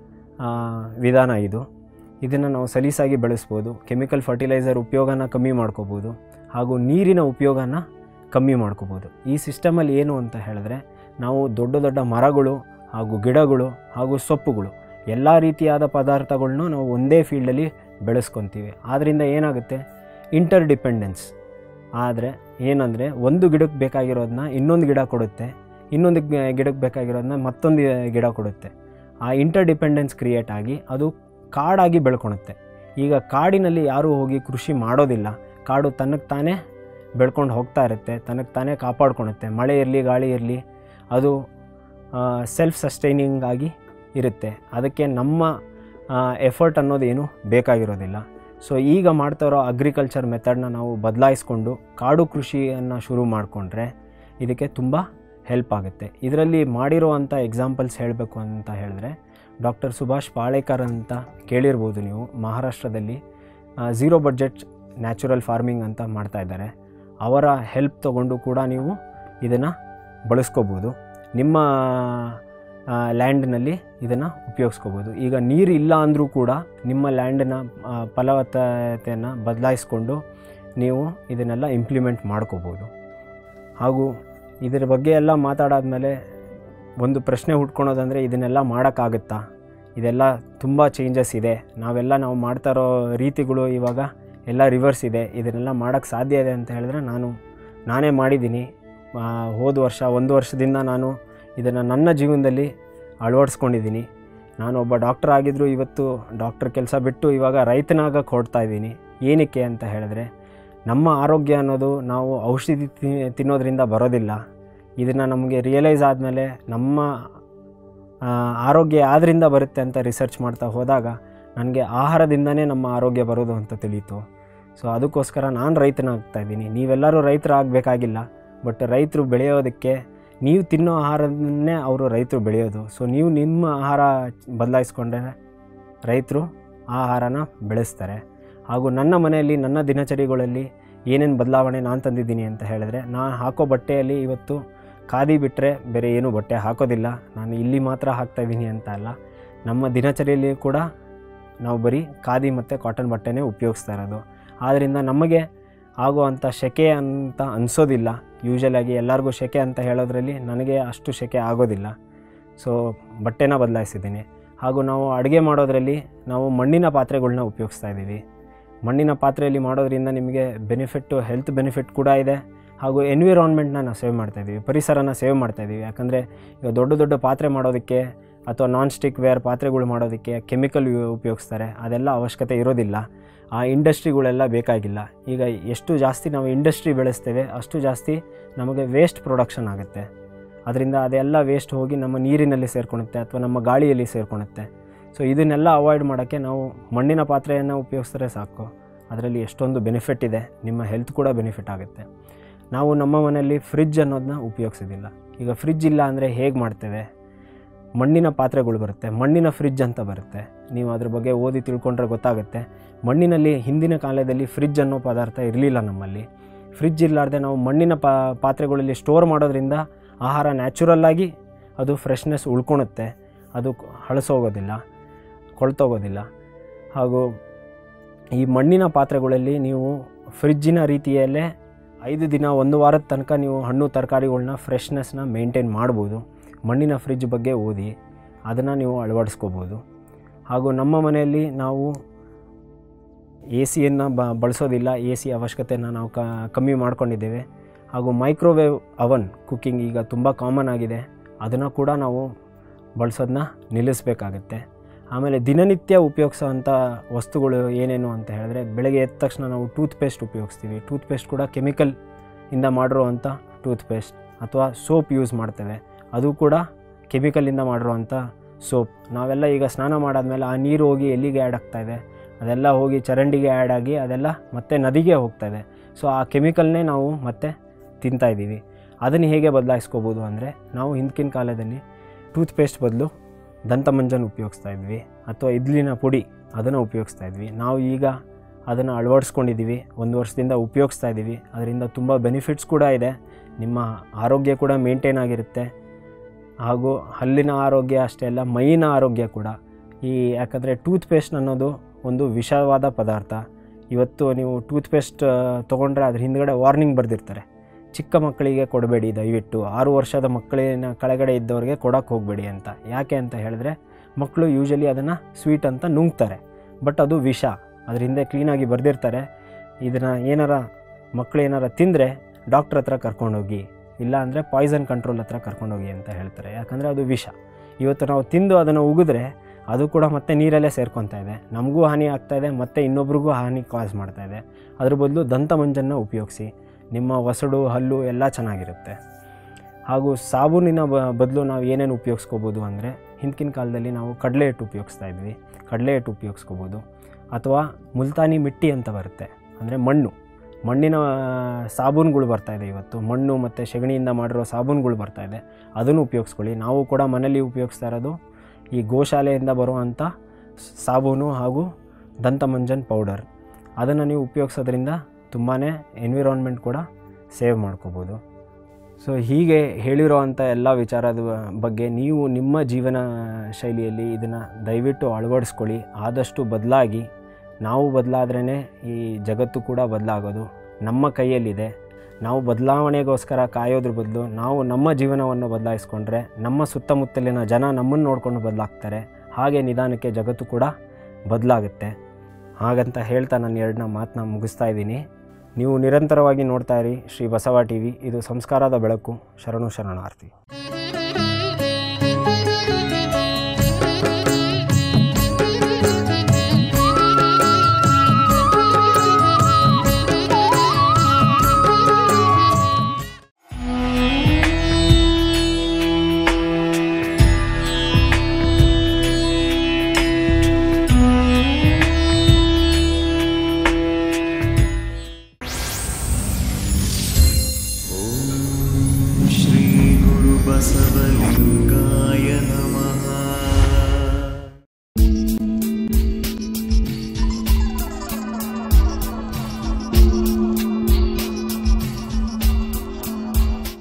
ವಿಧಾನ ಇದು ಇದನ್ನು ನಾವು ಸಲೀಸಾಗಿ ಬೆಳೆಸ್ಬೋದು ಕೆಮಿಕಲ್ ಫರ್ಟಿಲೈಸರ್ ಉಪಯೋಗನ ಕಮ್ಮಿ ಮಾಡ್ಕೋಬೋದು ಹಾಗೂ ನೀರಿನ ಉಪಯೋಗನ ಕಮ್ಮಿ ಮಾಡ್ಕೋಬೋದು ಈ ಸಿಸ್ಟಮಲ್ಲಿ ಏನು ಅಂತ ಹೇಳಿದ್ರೆ ನಾವು ದೊಡ್ಡ ದೊಡ್ಡ ಮರಗಳು ಹಾಗೂ ಗಿಡಗಳು ಹಾಗೂ ಸೊಪ್ಪುಗಳು ಎಲ್ಲ ರೀತಿಯಾದ ಪದಾರ್ಥಗಳ್ನು ನಾವು ಒಂದೇ ಫೀಲ್ಡಲ್ಲಿ ಬೆಳೆಸ್ಕೊತೀವಿ ಆದ್ದರಿಂದ ಏನಾಗುತ್ತೆ ಇಂಟರ್ ಡಿಪೆಂಡೆನ್ಸ್ ಆದರೆ ಏನಂದರೆ ಒಂದು ಗಿಡಕ್ಕೆ ಬೇಕಾಗಿರೋದನ್ನ ಇನ್ನೊಂದು ಗಿಡ ಕೊಡುತ್ತೆ ಇನ್ನೊಂದು ಗಿ- ಗಿಡಕ್ಕೆ ಬೇಕಾಗಿರೋದನ್ನ ಮತ್ತೊಂದು ಗಿಡ ಕೊಡುತ್ತೆ ಆ ಇಂಟರ್ ಡಿಪೆಂಡೆನ್ಸ್ ಕ್ರಿಯೇಟ್ ಆಗಿ ಅದು ಕಾಡಾಗಿ ಬೆಳ್ಕೊಳುತ್ತೆ ಈಗ ಕಾಡಿನಲ್ಲಿ ಯಾರೂ ಹೋಗಿ ಕೃಷಿ ಮಾಡೋದಿಲ್ಲ ಕಾಡು ತನಗೆ ತಾನೇ ಬೆಳ್ಕೊಂಡು ಹೋಗ್ತಾ ಇರುತ್ತೆ ತನಗೆ ತಾನೇ ಕಾಪಾಡ್ಕೊಳುತ್ತೆ ಮಳೆ ಇರಲಿ ಗಾಳಿ ಇರಲಿ ಅದು ಸೆಲ್ಫ್ ಸಸ್ಟೈನಿಂಗ್ ಆಗಿ ಇರುತ್ತೆ ಅದಕ್ಕೆ ನಮ್ಮ ಎಫರ್ಟ್ ಅನ್ನೋದೇನು ಬೇಕಾಗಿರೋದಿಲ್ಲ ಸೊ ಈಗ ಮಾಡ್ತಾ ಇರೋ ಅಗ್ರಿಕಲ್ಚರ್ ಮೆಥಡ್ನ ನಾವು ಬದಲಾಯಿಸ್ಕೊಂಡು ಕಾಡು ಕೃಷಿಯನ್ನು ಶುರು ಮಾಡಿಕೊಂಡ್ರೆ ಇದಕ್ಕೆ ತುಂಬ ಹೆಲ್ಪ್ ಆಗುತ್ತೆ ಇದರಲ್ಲಿ ಮಾಡಿರೋವಂಥ ಎಕ್ಸಾಂಪಲ್ಸ್ ಹೇಳಬೇಕು ಅಂತ ಹೇಳಿದ್ರೆ ಡಾಕ್ಟರ್ ಸುಭಾಷ್ ಪಾಳೇಕರ್ ಅಂತ ಕೇಳಿರ್ಬೋದು ನೀವು ಮಹಾರಾಷ್ಟ್ರದಲ್ಲಿ ಝೀರೋ ಬಡ್ಜೆಟ್ ನ್ಯಾಚುರಲ್ ಫಾರ್ಮಿಂಗ್ ಅಂತ ಮಾಡ್ತಾ ಇದ್ದಾರೆ ಅವರ ಹೆಲ್ಪ್ ತಗೊಂಡು ಕೂಡ ನೀವು ಇದನ್ನು ಬಳಸ್ಕೋಬೋದು ನಿಮ್ಮ ಲ್ಯಾಂಡ್ನಲ್ಲಿ ಇದನ್ನು ಉಪಯೋಗಿಸ್ಕೋಬೋದು ಈಗ ನೀರು ಇಲ್ಲ ಅಂದರೂ ಕೂಡ ನಿಮ್ಮ ಲ್ಯಾಂಡನ್ನ ಫಲವತ್ತತೆಯನ್ನು ಬದಲಾಯಿಸ್ಕೊಂಡು ನೀವು ಇದನ್ನೆಲ್ಲ ಇಂಪ್ಲಿಮೆಂಟ್ ಮಾಡ್ಕೋಬೋದು ಹಾಗೂ ಇದರ ಬಗ್ಗೆ ಎಲ್ಲ ಮಾತಾಡಾದ್ಮೇಲೆ ಒಂದು ಪ್ರಶ್ನೆ ಹುಟ್ಕೊಳೋದಂದರೆ ಇದನ್ನೆಲ್ಲ ಮಾಡೋಕ್ಕಾಗುತ್ತಾ ಇದೆಲ್ಲ ತುಂಬ ಚೇಂಜಸ್ ಇದೆ ನಾವೆಲ್ಲ ನಾವು ಮಾಡ್ತಾ ಇರೋ ರೀತಿಗಳು ಇವಾಗ ಎಲ್ಲ ರಿವರ್ಸ್ ಇದೆ ಇದನ್ನೆಲ್ಲ ಮಾಡೋಕ್ಕೆ ಸಾಧ್ಯ ಇದೆ ಅಂತ ಹೇಳಿದ್ರೆ ನಾನು ನಾನೇ ಮಾಡಿದ್ದೀನಿ ಆ, ಹೋದ ವರ್ಷ ಒಂದು ವರ್ಷದಿಂದ ನಾನು ಇದನ್ನು ನನ್ನ ಜೀವನದಲ್ಲಿ ಅಳವಡಿಸ್ಕೊಂಡಿದ್ದೀನಿ ನಾನು ಒಬ್ಬ ಡಾಕ್ಟರ್ ಆಗಿದ್ದರೂ ಇವತ್ತು ಡಾಕ್ಟರ್ ಕೆಲಸ ಬಿಟ್ಟು ಇವಾಗ ರೈತನಾಗಕ್ಕೆ ಹೊರಡ್ತಾ ಇದ್ದೀನಿ ಏನಕ್ಕೆ ಅಂತ ಹೇಳಿದ್ರೆ ನಮ್ಮ ಆರೋಗ್ಯ ಅನ್ನೋದು ನಾವು ಔಷಧಿ ತಿ- ತಿನ್ನೋದ್ರಿಂದ ಬರೋದಿಲ್ಲ ಇದನ್ನು ನಮಗೆ ರಿಯಲೈಸ್ ಆದಮೇಲೆ ನಮ್ಮ ಆ, ಆರೋಗ್ಯ ಯಾವ್ದ್ರಿಂದ ಬರುತ್ತೆ ಅಂತ ರಿಸರ್ಚ್ ಮಾಡ್ತಾ ಹೋದಾಗ ನನಗೆ ಆಹಾರದಿಂದನೇ ನಮ್ಮ ಆರೋಗ್ಯ ಬರೋದು ಅಂತ ತಿಳಿಯಿತು ಸೊ ಅದಕ್ಕೋಸ್ಕರ ನಾನು ರೈತನಾಗ್ತಾ ಇದ್ದೀನಿ ನೀವೆಲ್ಲರೂ ರೈತರಾಗಬೇಕಾಗಿಲ್ಲ ಬಟ್ ರೈತರು ಬೆಳೆಯೋದಕ್ಕೆ ನೀವು ತಿನ್ನೋ ಆಹಾರದನ್ನೇ ಅವರು ರೈತರು ಬೆಳೆಯೋದು ಸೊ ನೀವು ನಿಮ್ಮ ಆಹಾರ ಬದಲಾಯಿಸ್ಕೊಂಡ್ರೆ ರೈತರು ಆ ಆಹಾರನ ಬೆಳೆಸ್ತಾರೆ ಹಾಗೂ ನನ್ನ ಮನೆಯಲ್ಲಿ ನನ್ನ ದಿನಚರಿಗಳಲ್ಲಿ ಏನೇನು ಬದಲಾವಣೆ ನಾನು ತಂದಿದ್ದೀನಿ ಅಂತ ಹೇಳಿದ್ರೆ ನಾನು ಹಾಕೋ ಬಟ್ಟೆಯಲ್ಲಿ ಇವತ್ತು ಖಾದಿ ಬಿಟ್ಟರೆ ಬೇರೆ ಏನೂ ಬಟ್ಟೆ ಹಾಕೋದಿಲ್ಲ ನಾನು ಇಲ್ಲಿ ಮಾತ್ರ ಹಾಕ್ತಾ ಇದ್ದೀನಿ ಅಂತ ಅಲ್ಲ ನಮ್ಮ ದಿನಚರಿಯಲ್ಲಿ ಕೂಡ ನಾವು ಬರೀ ಖಾದಿ ಮತ್ತು ಕಾಟನ್ ಬಟ್ಟೆನೇ ಉಪಯೋಗಿಸ್ತಾ ಇರೋದು ಆದ್ದರಿಂದ ನಮಗೆ ಆಗುವಂಥ ಸೆಕೆ ಅಂತ ಅನಿಸೋದಿಲ್ಲ ಯೂಶಲಾಗಿ ಎಲ್ಲರಿಗೂ ಸೆಕೆ ಅಂತ ಹೇಳೋದ್ರಲ್ಲಿ ನನಗೆ ಅಷ್ಟು ಸೆಕೆ ಆಗೋದಿಲ್ಲ ಸೊ ಬಟ್ಟೆನ ಬದಲಾಯಿಸಿದ್ದೀನಿ ಹಾಗೂ ನಾವು ಅಡುಗೆ ಮಾಡೋದರಲ್ಲಿ ನಾವು ಮಣ್ಣಿನ ಪಾತ್ರೆಗಳ್ನ ಉಪಯೋಗಿಸ್ತಾ ಇದ್ದೀವಿ ಮಣ್ಣಿನ ಪಾತ್ರೆಯಲ್ಲಿ ಮಾಡೋದ್ರಿಂದ ನಿಮಗೆ ಬೆನಿಫಿಟ್ಟು ಹೆಲ್ತ್ ಬೆನಿಫಿಟ್ ಕೂಡ ಇದೆ ಹಾಗೂ ಎನ್ವಿರಾನ್ಮೆಂಟ್ನ ನಾವು ಸೇವ್ ಮಾಡ್ತಾಯಿದ್ದೀವಿ ಪರಿಸರನ ಸೇವ್ ಮಾಡ್ತಾಯಿದ್ದೀವಿ ಯಾಕಂದರೆ ಈಗ ದೊಡ್ಡ ದೊಡ್ಡ ಪಾತ್ರೆ ಮಾಡೋದಕ್ಕೆ ಅಥವಾ ನಾನ್ ಸ್ಟಿಕ್ ವೇರ್ ಪಾತ್ರೆಗಳು ಮಾಡೋದಕ್ಕೆ ಕೆಮಿಕಲ್ ಉಪಯೋಗಿಸ್ತಾರೆ ಅದೆಲ್ಲ ಅವಶ್ಯಕತೆ ಇರೋದಿಲ್ಲ ಆ ಇಂಡಸ್ಟ್ರಿಗಳೆಲ್ಲ ಬೇಕಾಗಿಲ್ಲ ಈಗ ಎಷ್ಟು ಜಾಸ್ತಿ ನಾವು ಇಂಡಸ್ಟ್ರಿ ಬೆಳೆಸ್ತೇವೆ ಅಷ್ಟು ಜಾಸ್ತಿ ನಮಗೆ ವೇಸ್ಟ್ ಪ್ರೊಡಕ್ಷನ್ ಆಗುತ್ತೆ ಅದರಿಂದ ಅದೆಲ್ಲ ವೇಸ್ಟ್ ಹೋಗಿ ನಮ್ಮ ನೀರಿನಲ್ಲಿ ಸೇರ್ಕೊಳುತ್ತೆ ಅಥವಾ ನಮ್ಮ ಗಾಳಿಯಲ್ಲಿ ಸೇರ್ಕೊಳುತ್ತೆ ಸೊ ಇದನ್ನೆಲ್ಲ ಅವಾಯ್ಡ್ ಮಾಡೋಕ್ಕೆ ನಾವು ಮಣ್ಣಿನ ಪಾತ್ರೆಯನ್ನು ಉಪಯೋಗಿಸಿದ್ರೆ ಸಾಕು ಅದರಲ್ಲಿ ಎಷ್ಟೊಂದು ಬೆನಿಫಿಟ್ ಇದೆ ನಿಮ್ಮ ಹೆಲ್ತ್ ಕೂಡ ಬೆನಿಫಿಟ್ ಆಗುತ್ತೆ ನಾವು ನಮ್ಮ ಮನೆಯಲ್ಲಿ ಫ್ರಿಜ್ ಅನ್ನೋದನ್ನ ಉಪಯೋಗಿಸೋದಿಲ್ಲ ಈಗ ಫ್ರಿಜ್ ಇಲ್ಲ ಅಂದರೆ ಹೇಗೆ ಮಾಡ್ತೇವೆ ಮಣ್ಣಿನ ಪಾತ್ರೆಗಳು ಬರುತ್ತೆ ಮಣ್ಣಿನ ಫ್ರಿಜ್ ಅಂತ ಬರುತ್ತೆ ನೀವು ಅದ್ರ ಬಗ್ಗೆ ಓದಿ ತಿಳ್ಕೊಂಡ್ರೆ ಗೊತ್ತಾಗುತ್ತೆ ಮಣ್ಣಿನಲ್ಲಿ ಹಿಂದಿನ ಕಾಲದಲ್ಲಿ ಫ್ರಿಜ್ ಅನ್ನೋ ಪದಾರ್ಥ ಇರಲಿಲ್ಲ ನಮ್ಮಲ್ಲಿ ಫ್ರಿಜ್ ಇರಲಾರ್ದೆ ನಾವು ಮಣ್ಣಿನ ಪಾ ಪಾತ್ರೆಗಳಲ್ಲಿ ಸ್ಟೋರ್ ಮಾಡೋದ್ರಿಂದ ಆಹಾರ ನ್ಯಾಚುರಲ್ಲಾಗಿ ಅದು ಫ್ರೆಶ್ನೆಸ್ ಉಳ್ಕೊಳುತ್ತೆ ಅದು ಹಳಸೋಗೋದಿಲ್ಲ ಕೊಳ್ತೋಗೋದಿಲ್ಲ ಹಾಗೂ ಈ ಮಣ್ಣಿನ ಪಾತ್ರೆಗಳಲ್ಲಿ ನೀವು ಫ್ರಿಜ್ಜಿನ ರೀತಿಯಲ್ಲೇ ಐದು ದಿನ ಒಂದು ವಾರದ ತನಕ ನೀವು ಹಣ್ಣು ತರಕಾರಿಗಳ್ನ ಫ್ರೆಶ್ನೆಸ್ನ ಮೇಂಟೈನ್ ಮಾಡ್ಬೋದು ಮಣ್ಣಿನ ಫ್ರಿಜ್ ಬಗ್ಗೆ ಓದಿ ಅದನ್ನು ನೀವು ಅಳವಡಿಸ್ಕೋಬೋದು ಹಾಗೂ ನಮ್ಮ ಮನೆಯಲ್ಲಿ ನಾವು ಎ ಸಿಯನ್ನು ಬ ಬಳಸೋದಿಲ್ಲ ಎ ಸಿ ಅವಶ್ಯಕತೆಯನ್ನು ನಾವು ಕ ಕಮ್ಮಿ ಮಾಡ್ಕೊಂಡಿದ್ದೇವೆ ಹಾಗೂ ಮೈಕ್ರೋವೇವ್ ಅವನ್ ಕುಕ್ಕಿಂಗ್ ಈಗ ತುಂಬ ಕಾಮನ್ ಆಗಿದೆ ಅದನ್ನು ಕೂಡ ನಾವು ಬಳಸೋದನ್ನ ನಿಲ್ಲಿಸಬೇಕಾಗತ್ತೆ ಆಮೇಲೆ ದಿನನಿತ್ಯ ಉಪಯೋಗಿಸೋವಂಥ ವಸ್ತುಗಳು ಏನೇನು ಅಂತ ಹೇಳಿದ್ರೆ ಬೆಳಗ್ಗೆ ಎದ್ದ ತಕ್ಷಣ ನಾವು ಟೂತ್ ಪೇಸ್ಟ್ ಉಪಯೋಗಿಸ್ತೀವಿ ಟೂತ್ ಪೇಸ್ಟ್ ಕೂಡ ಕೆಮಿಕಲ್ ಇಂದ ಮಾಡಿರುವಂಥ ಟೂತ್ ಪೇಸ್ಟ್ ಅಥವಾ ಸೋಪ್ ಯೂಸ್ ಮಾಡ್ತೇವೆ ಅದು ಕೂಡ ಕೆಮಿಕಲಿಂದ ಮಾಡಿರುವಂಥ ಸೋಪ್ ನಾವೆಲ್ಲ ಈಗ ಸ್ನಾನ ಮಾಡಾದ್ಮೇಲೆ ಆ ನೀರು ಹೋಗಿ ಎಲ್ಲಿಗೆ ಆ್ಯಡ್ ಆಗ್ತಾಯಿದೆ ಅದೆಲ್ಲ ಹೋಗಿ ಚರಂಡಿಗೆ ಆ್ಯಡ್ ಆಗಿ ಅದೆಲ್ಲ ಮತ್ತೆ ನದಿಗೆ ಹೋಗ್ತಾಯಿದೆ ಸೊ ಆ ಕೆಮಿಕಲ್ನೇ ನಾವು ಮತ್ತೆ ತಿಂತಾಯಿದ್ದೀವಿ ಅದನ್ನು ಹೇಗೆ ಬದಲಾಯಿಸ್ಕೋಬೋದು ಅಂದರೆ ನಾವು ಹಿಂದಿನ ಕಾಲದಲ್ಲಿ ಟೂತ್ ಪೇಸ್ಟ್ ಬದಲು ದಂತಮಂಜನ್ ಉಪಯೋಗಿಸ್ತಾ ಇದ್ವಿ ಅಥವಾ ಇಡ್ಲಿನ ಪುಡಿ ಅದನ್ನು ಉಪಯೋಗಿಸ್ತಾ ಇದ್ವಿ ನಾವು ಈಗ ಅದನ್ನು ಅಳವಡಿಸ್ಕೊಂಡಿದ್ದೀವಿ ಒಂದು ವರ್ಷದಿಂದ ಉಪಯೋಗಿಸ್ತಾ ಇದ್ದೀವಿ ಅದರಿಂದ ತುಂಬ ಬೆನಿಫಿಟ್ಸ್ ಕೂಡ ಇದೆ ನಿಮ್ಮ ಆರೋಗ್ಯ ಕೂಡ ಮೇಂಟೈನ್ ಆಗಿರುತ್ತೆ ಹಾಗೂ ಹಲ್ಲಿನ ಆರೋಗ್ಯ ಅಷ್ಟೇ ಅಲ್ಲ ಮೈಯಿನ ಆರೋಗ್ಯ ಕೂಡ ಈ ಯಾಕಂದರೆ ಟೂತ್ ಪೇಸ್ಟ್ ಅನ್ನೋದು ಒಂದು ವಿಷವಾದ ಪದಾರ್ಥ ಇವತ್ತು ನೀವು ಟೂತ್ ಪೇಸ್ಟ್ ತೊಗೊಂಡ್ರೆ ಅದ್ರ ಹಿಂದ್ಗಡೆ ವಾರ್ನಿಂಗ್ ಬರೆದಿರ್ತಾರೆ ಚಿಕ್ಕ ಮಕ್ಕಳಿಗೆ ಕೊಡಬೇಡಿ ದಯವಿಟ್ಟು ಆರು ವರ್ಷದ ಮಕ್ಕಳಿನ ಕೆಳಗಡೆ ಇದ್ದವ್ರಿಗೆ ಕೊಡೋಕ್ಕೆ ಹೋಗಬೇಡಿ ಅಂತ ಯಾಕೆ ಅಂತ ಹೇಳಿದ್ರೆ ಮಕ್ಕಳು ಯೂಶಲಿ ಅದನ್ನು ಸ್ವೀಟ್ ಅಂತ ನುಂಗ್ತಾರೆ ಬಟ್ ಅದು ವಿಷ ಅದ್ರ ಹಿಂದೆ ಕ್ಲೀನಾಗಿ ಬರೆದಿರ್ತಾರೆ ಇದನ್ನು ಏನಾರ ಮಕ್ಕಳು ಏನಾರ ತಿಂದರೆ ಡಾಕ್ಟ್ರ್ ಹತ್ರ ಕರ್ಕೊಂಡೋಗಿ ಇಲ್ಲ ಅಂದರೆ ಪಾಯ್ಸನ್ ಕಂಟ್ರೋಲ್ ಹತ್ರ ಕರ್ಕೊಂಡೋಗಿ ಅಂತ ಹೇಳ್ತಾರೆ ಯಾಕಂದರೆ ಅದು ವಿಷ ಇವತ್ತು ನಾವು ತಿಂದು ಅದನ್ನು ಉಗಿದ್ರೆ ಅದು ಕೂಡ ಮತ್ತೆ ನೀರಲ್ಲೇ ಸೇರ್ಕೊತಾ ಇದೆ ನಮಗೂ ಹಾನಿ ಆಗ್ತಾ ಇದೆ ಮತ್ತು ಇನ್ನೊಬ್ರಿಗೂ ಹಾನಿ ಕಾಸ್ ಮಾಡ್ತಾ ಇದೆ ಅದ್ರ ಬದಲು ದಂತಮಂಜನ್ನು ಉಪಯೋಗಿಸಿ ನಿಮ್ಮ ಒಸಡು ಹಲ್ಲು ಎಲ್ಲ ಚೆನ್ನಾಗಿರುತ್ತೆ ಹಾಗೂ ಸಾಬೂನಿನ ಬ ಬದಲು ನಾವು ಏನೇನು ಉಪಯೋಗಿಸ್ಕೋಬೋದು ಅಂದರೆ ಹಿಂದಿನ ಕಾಲದಲ್ಲಿ ನಾವು ಕಡಲೆ ಹಿಟ್ಟು ಉಪಯೋಗಿಸ್ತಾ ಇದ್ವಿ ಕಡಲೆ ಹಿಟ್ಟು ಉಪಯೋಗಿಸ್ಕೋಬೋದು ಅಥವಾ ಮುಲ್ತಾನಿ ಮಿಟ್ಟಿ ಅಂತ ಬರುತ್ತೆ ಅಂದರೆ ಮಣ್ಣು ಮಣ್ಣಿನ ಸಾಬೂನುಗಳು ಬರ್ತಾಯಿದೆ ಇವತ್ತು ಮಣ್ಣು ಮತ್ತು ಸಗಣಿಯಿಂದ ಮಾಡಿರೋ ಸಾಬೂನುಗಳು ಬರ್ತಾಯಿದೆ ಅದನ್ನು ಉಪಯೋಗಿಸ್ಕೊಳ್ಳಿ ನಾವು ಕೂಡ ಮನೇಲಿ ಉಪಯೋಗಿಸ್ತಾ ಇರೋದು ಈ ಗೋಶಾಲೆಯಿಂದ ಬರುವಂಥ ಸಾಬೂನು ಹಾಗೂ ದಂತಮಂಜನ್ ಪೌಡರ್ ಅದನ್ನು ನೀವು ಉಪಯೋಗಿಸೋದ್ರಿಂದ ತುಂಬಾ ಎನ್ವಿರಾನ್ಮೆಂಟ್ ಕೂಡ ಸೇವ್ ಮಾಡ್ಕೋಬೋದು ಸೊ ಹೀಗೆ ಹೇಳಿರೋವಂಥ ಎಲ್ಲ ವಿಚಾರದ ಬಗ್ಗೆ ನೀವು ನಿಮ್ಮ ಜೀವನ ಶೈಲಿಯಲ್ಲಿ ಇದನ್ನು ದಯವಿಟ್ಟು ಅಳವಡಿಸ್ಕೊಳ್ಳಿ ಆದಷ್ಟು ಬದಲಾಗಿ ನಾವು ಬದಲಾದ್ರೇ ಈ ಜಗತ್ತು ಕೂಡ ಬದಲಾಗೋದು ನಮ್ಮ ಕೈಯಲ್ಲಿದೆ ನಾವು ಬದಲಾವಣೆಗೋಸ್ಕರ ಕಾಯೋದ್ರ ಬದಲು ನಾವು ನಮ್ಮ ಜೀವನವನ್ನು ಬದಲಾಯಿಸ್ಕೊಂಡ್ರೆ ನಮ್ಮ ಸುತ್ತಮುತ್ತಲಿನ ಜನ ನಮ್ಮನ್ನು ನೋಡಿಕೊಂಡು ಬದಲಾಗ್ತಾರೆ ಹಾಗೆ ನಿಧಾನಕ್ಕೆ ಜಗತ್ತು ಕೂಡ ಬದಲಾಗುತ್ತೆ ಹಾಗಂತ ಹೇಳ್ತಾ ನಾನು ಎರಡನ್ನ ಮಾತನ್ನ ಮುಗಿಸ್ತಾ ಇದ್ದೀನಿ ನೀವು ನಿರಂತರವಾಗಿ ನೋಡ್ತಾ ಇರಿ ಶ್ರೀ ಬಸವ ಟಿ ವಿ ಇದು ಸಂಸ್ಕಾರದ ಬೆಳಕು ಶರಣು ಶರಣಾರ್ಥಿ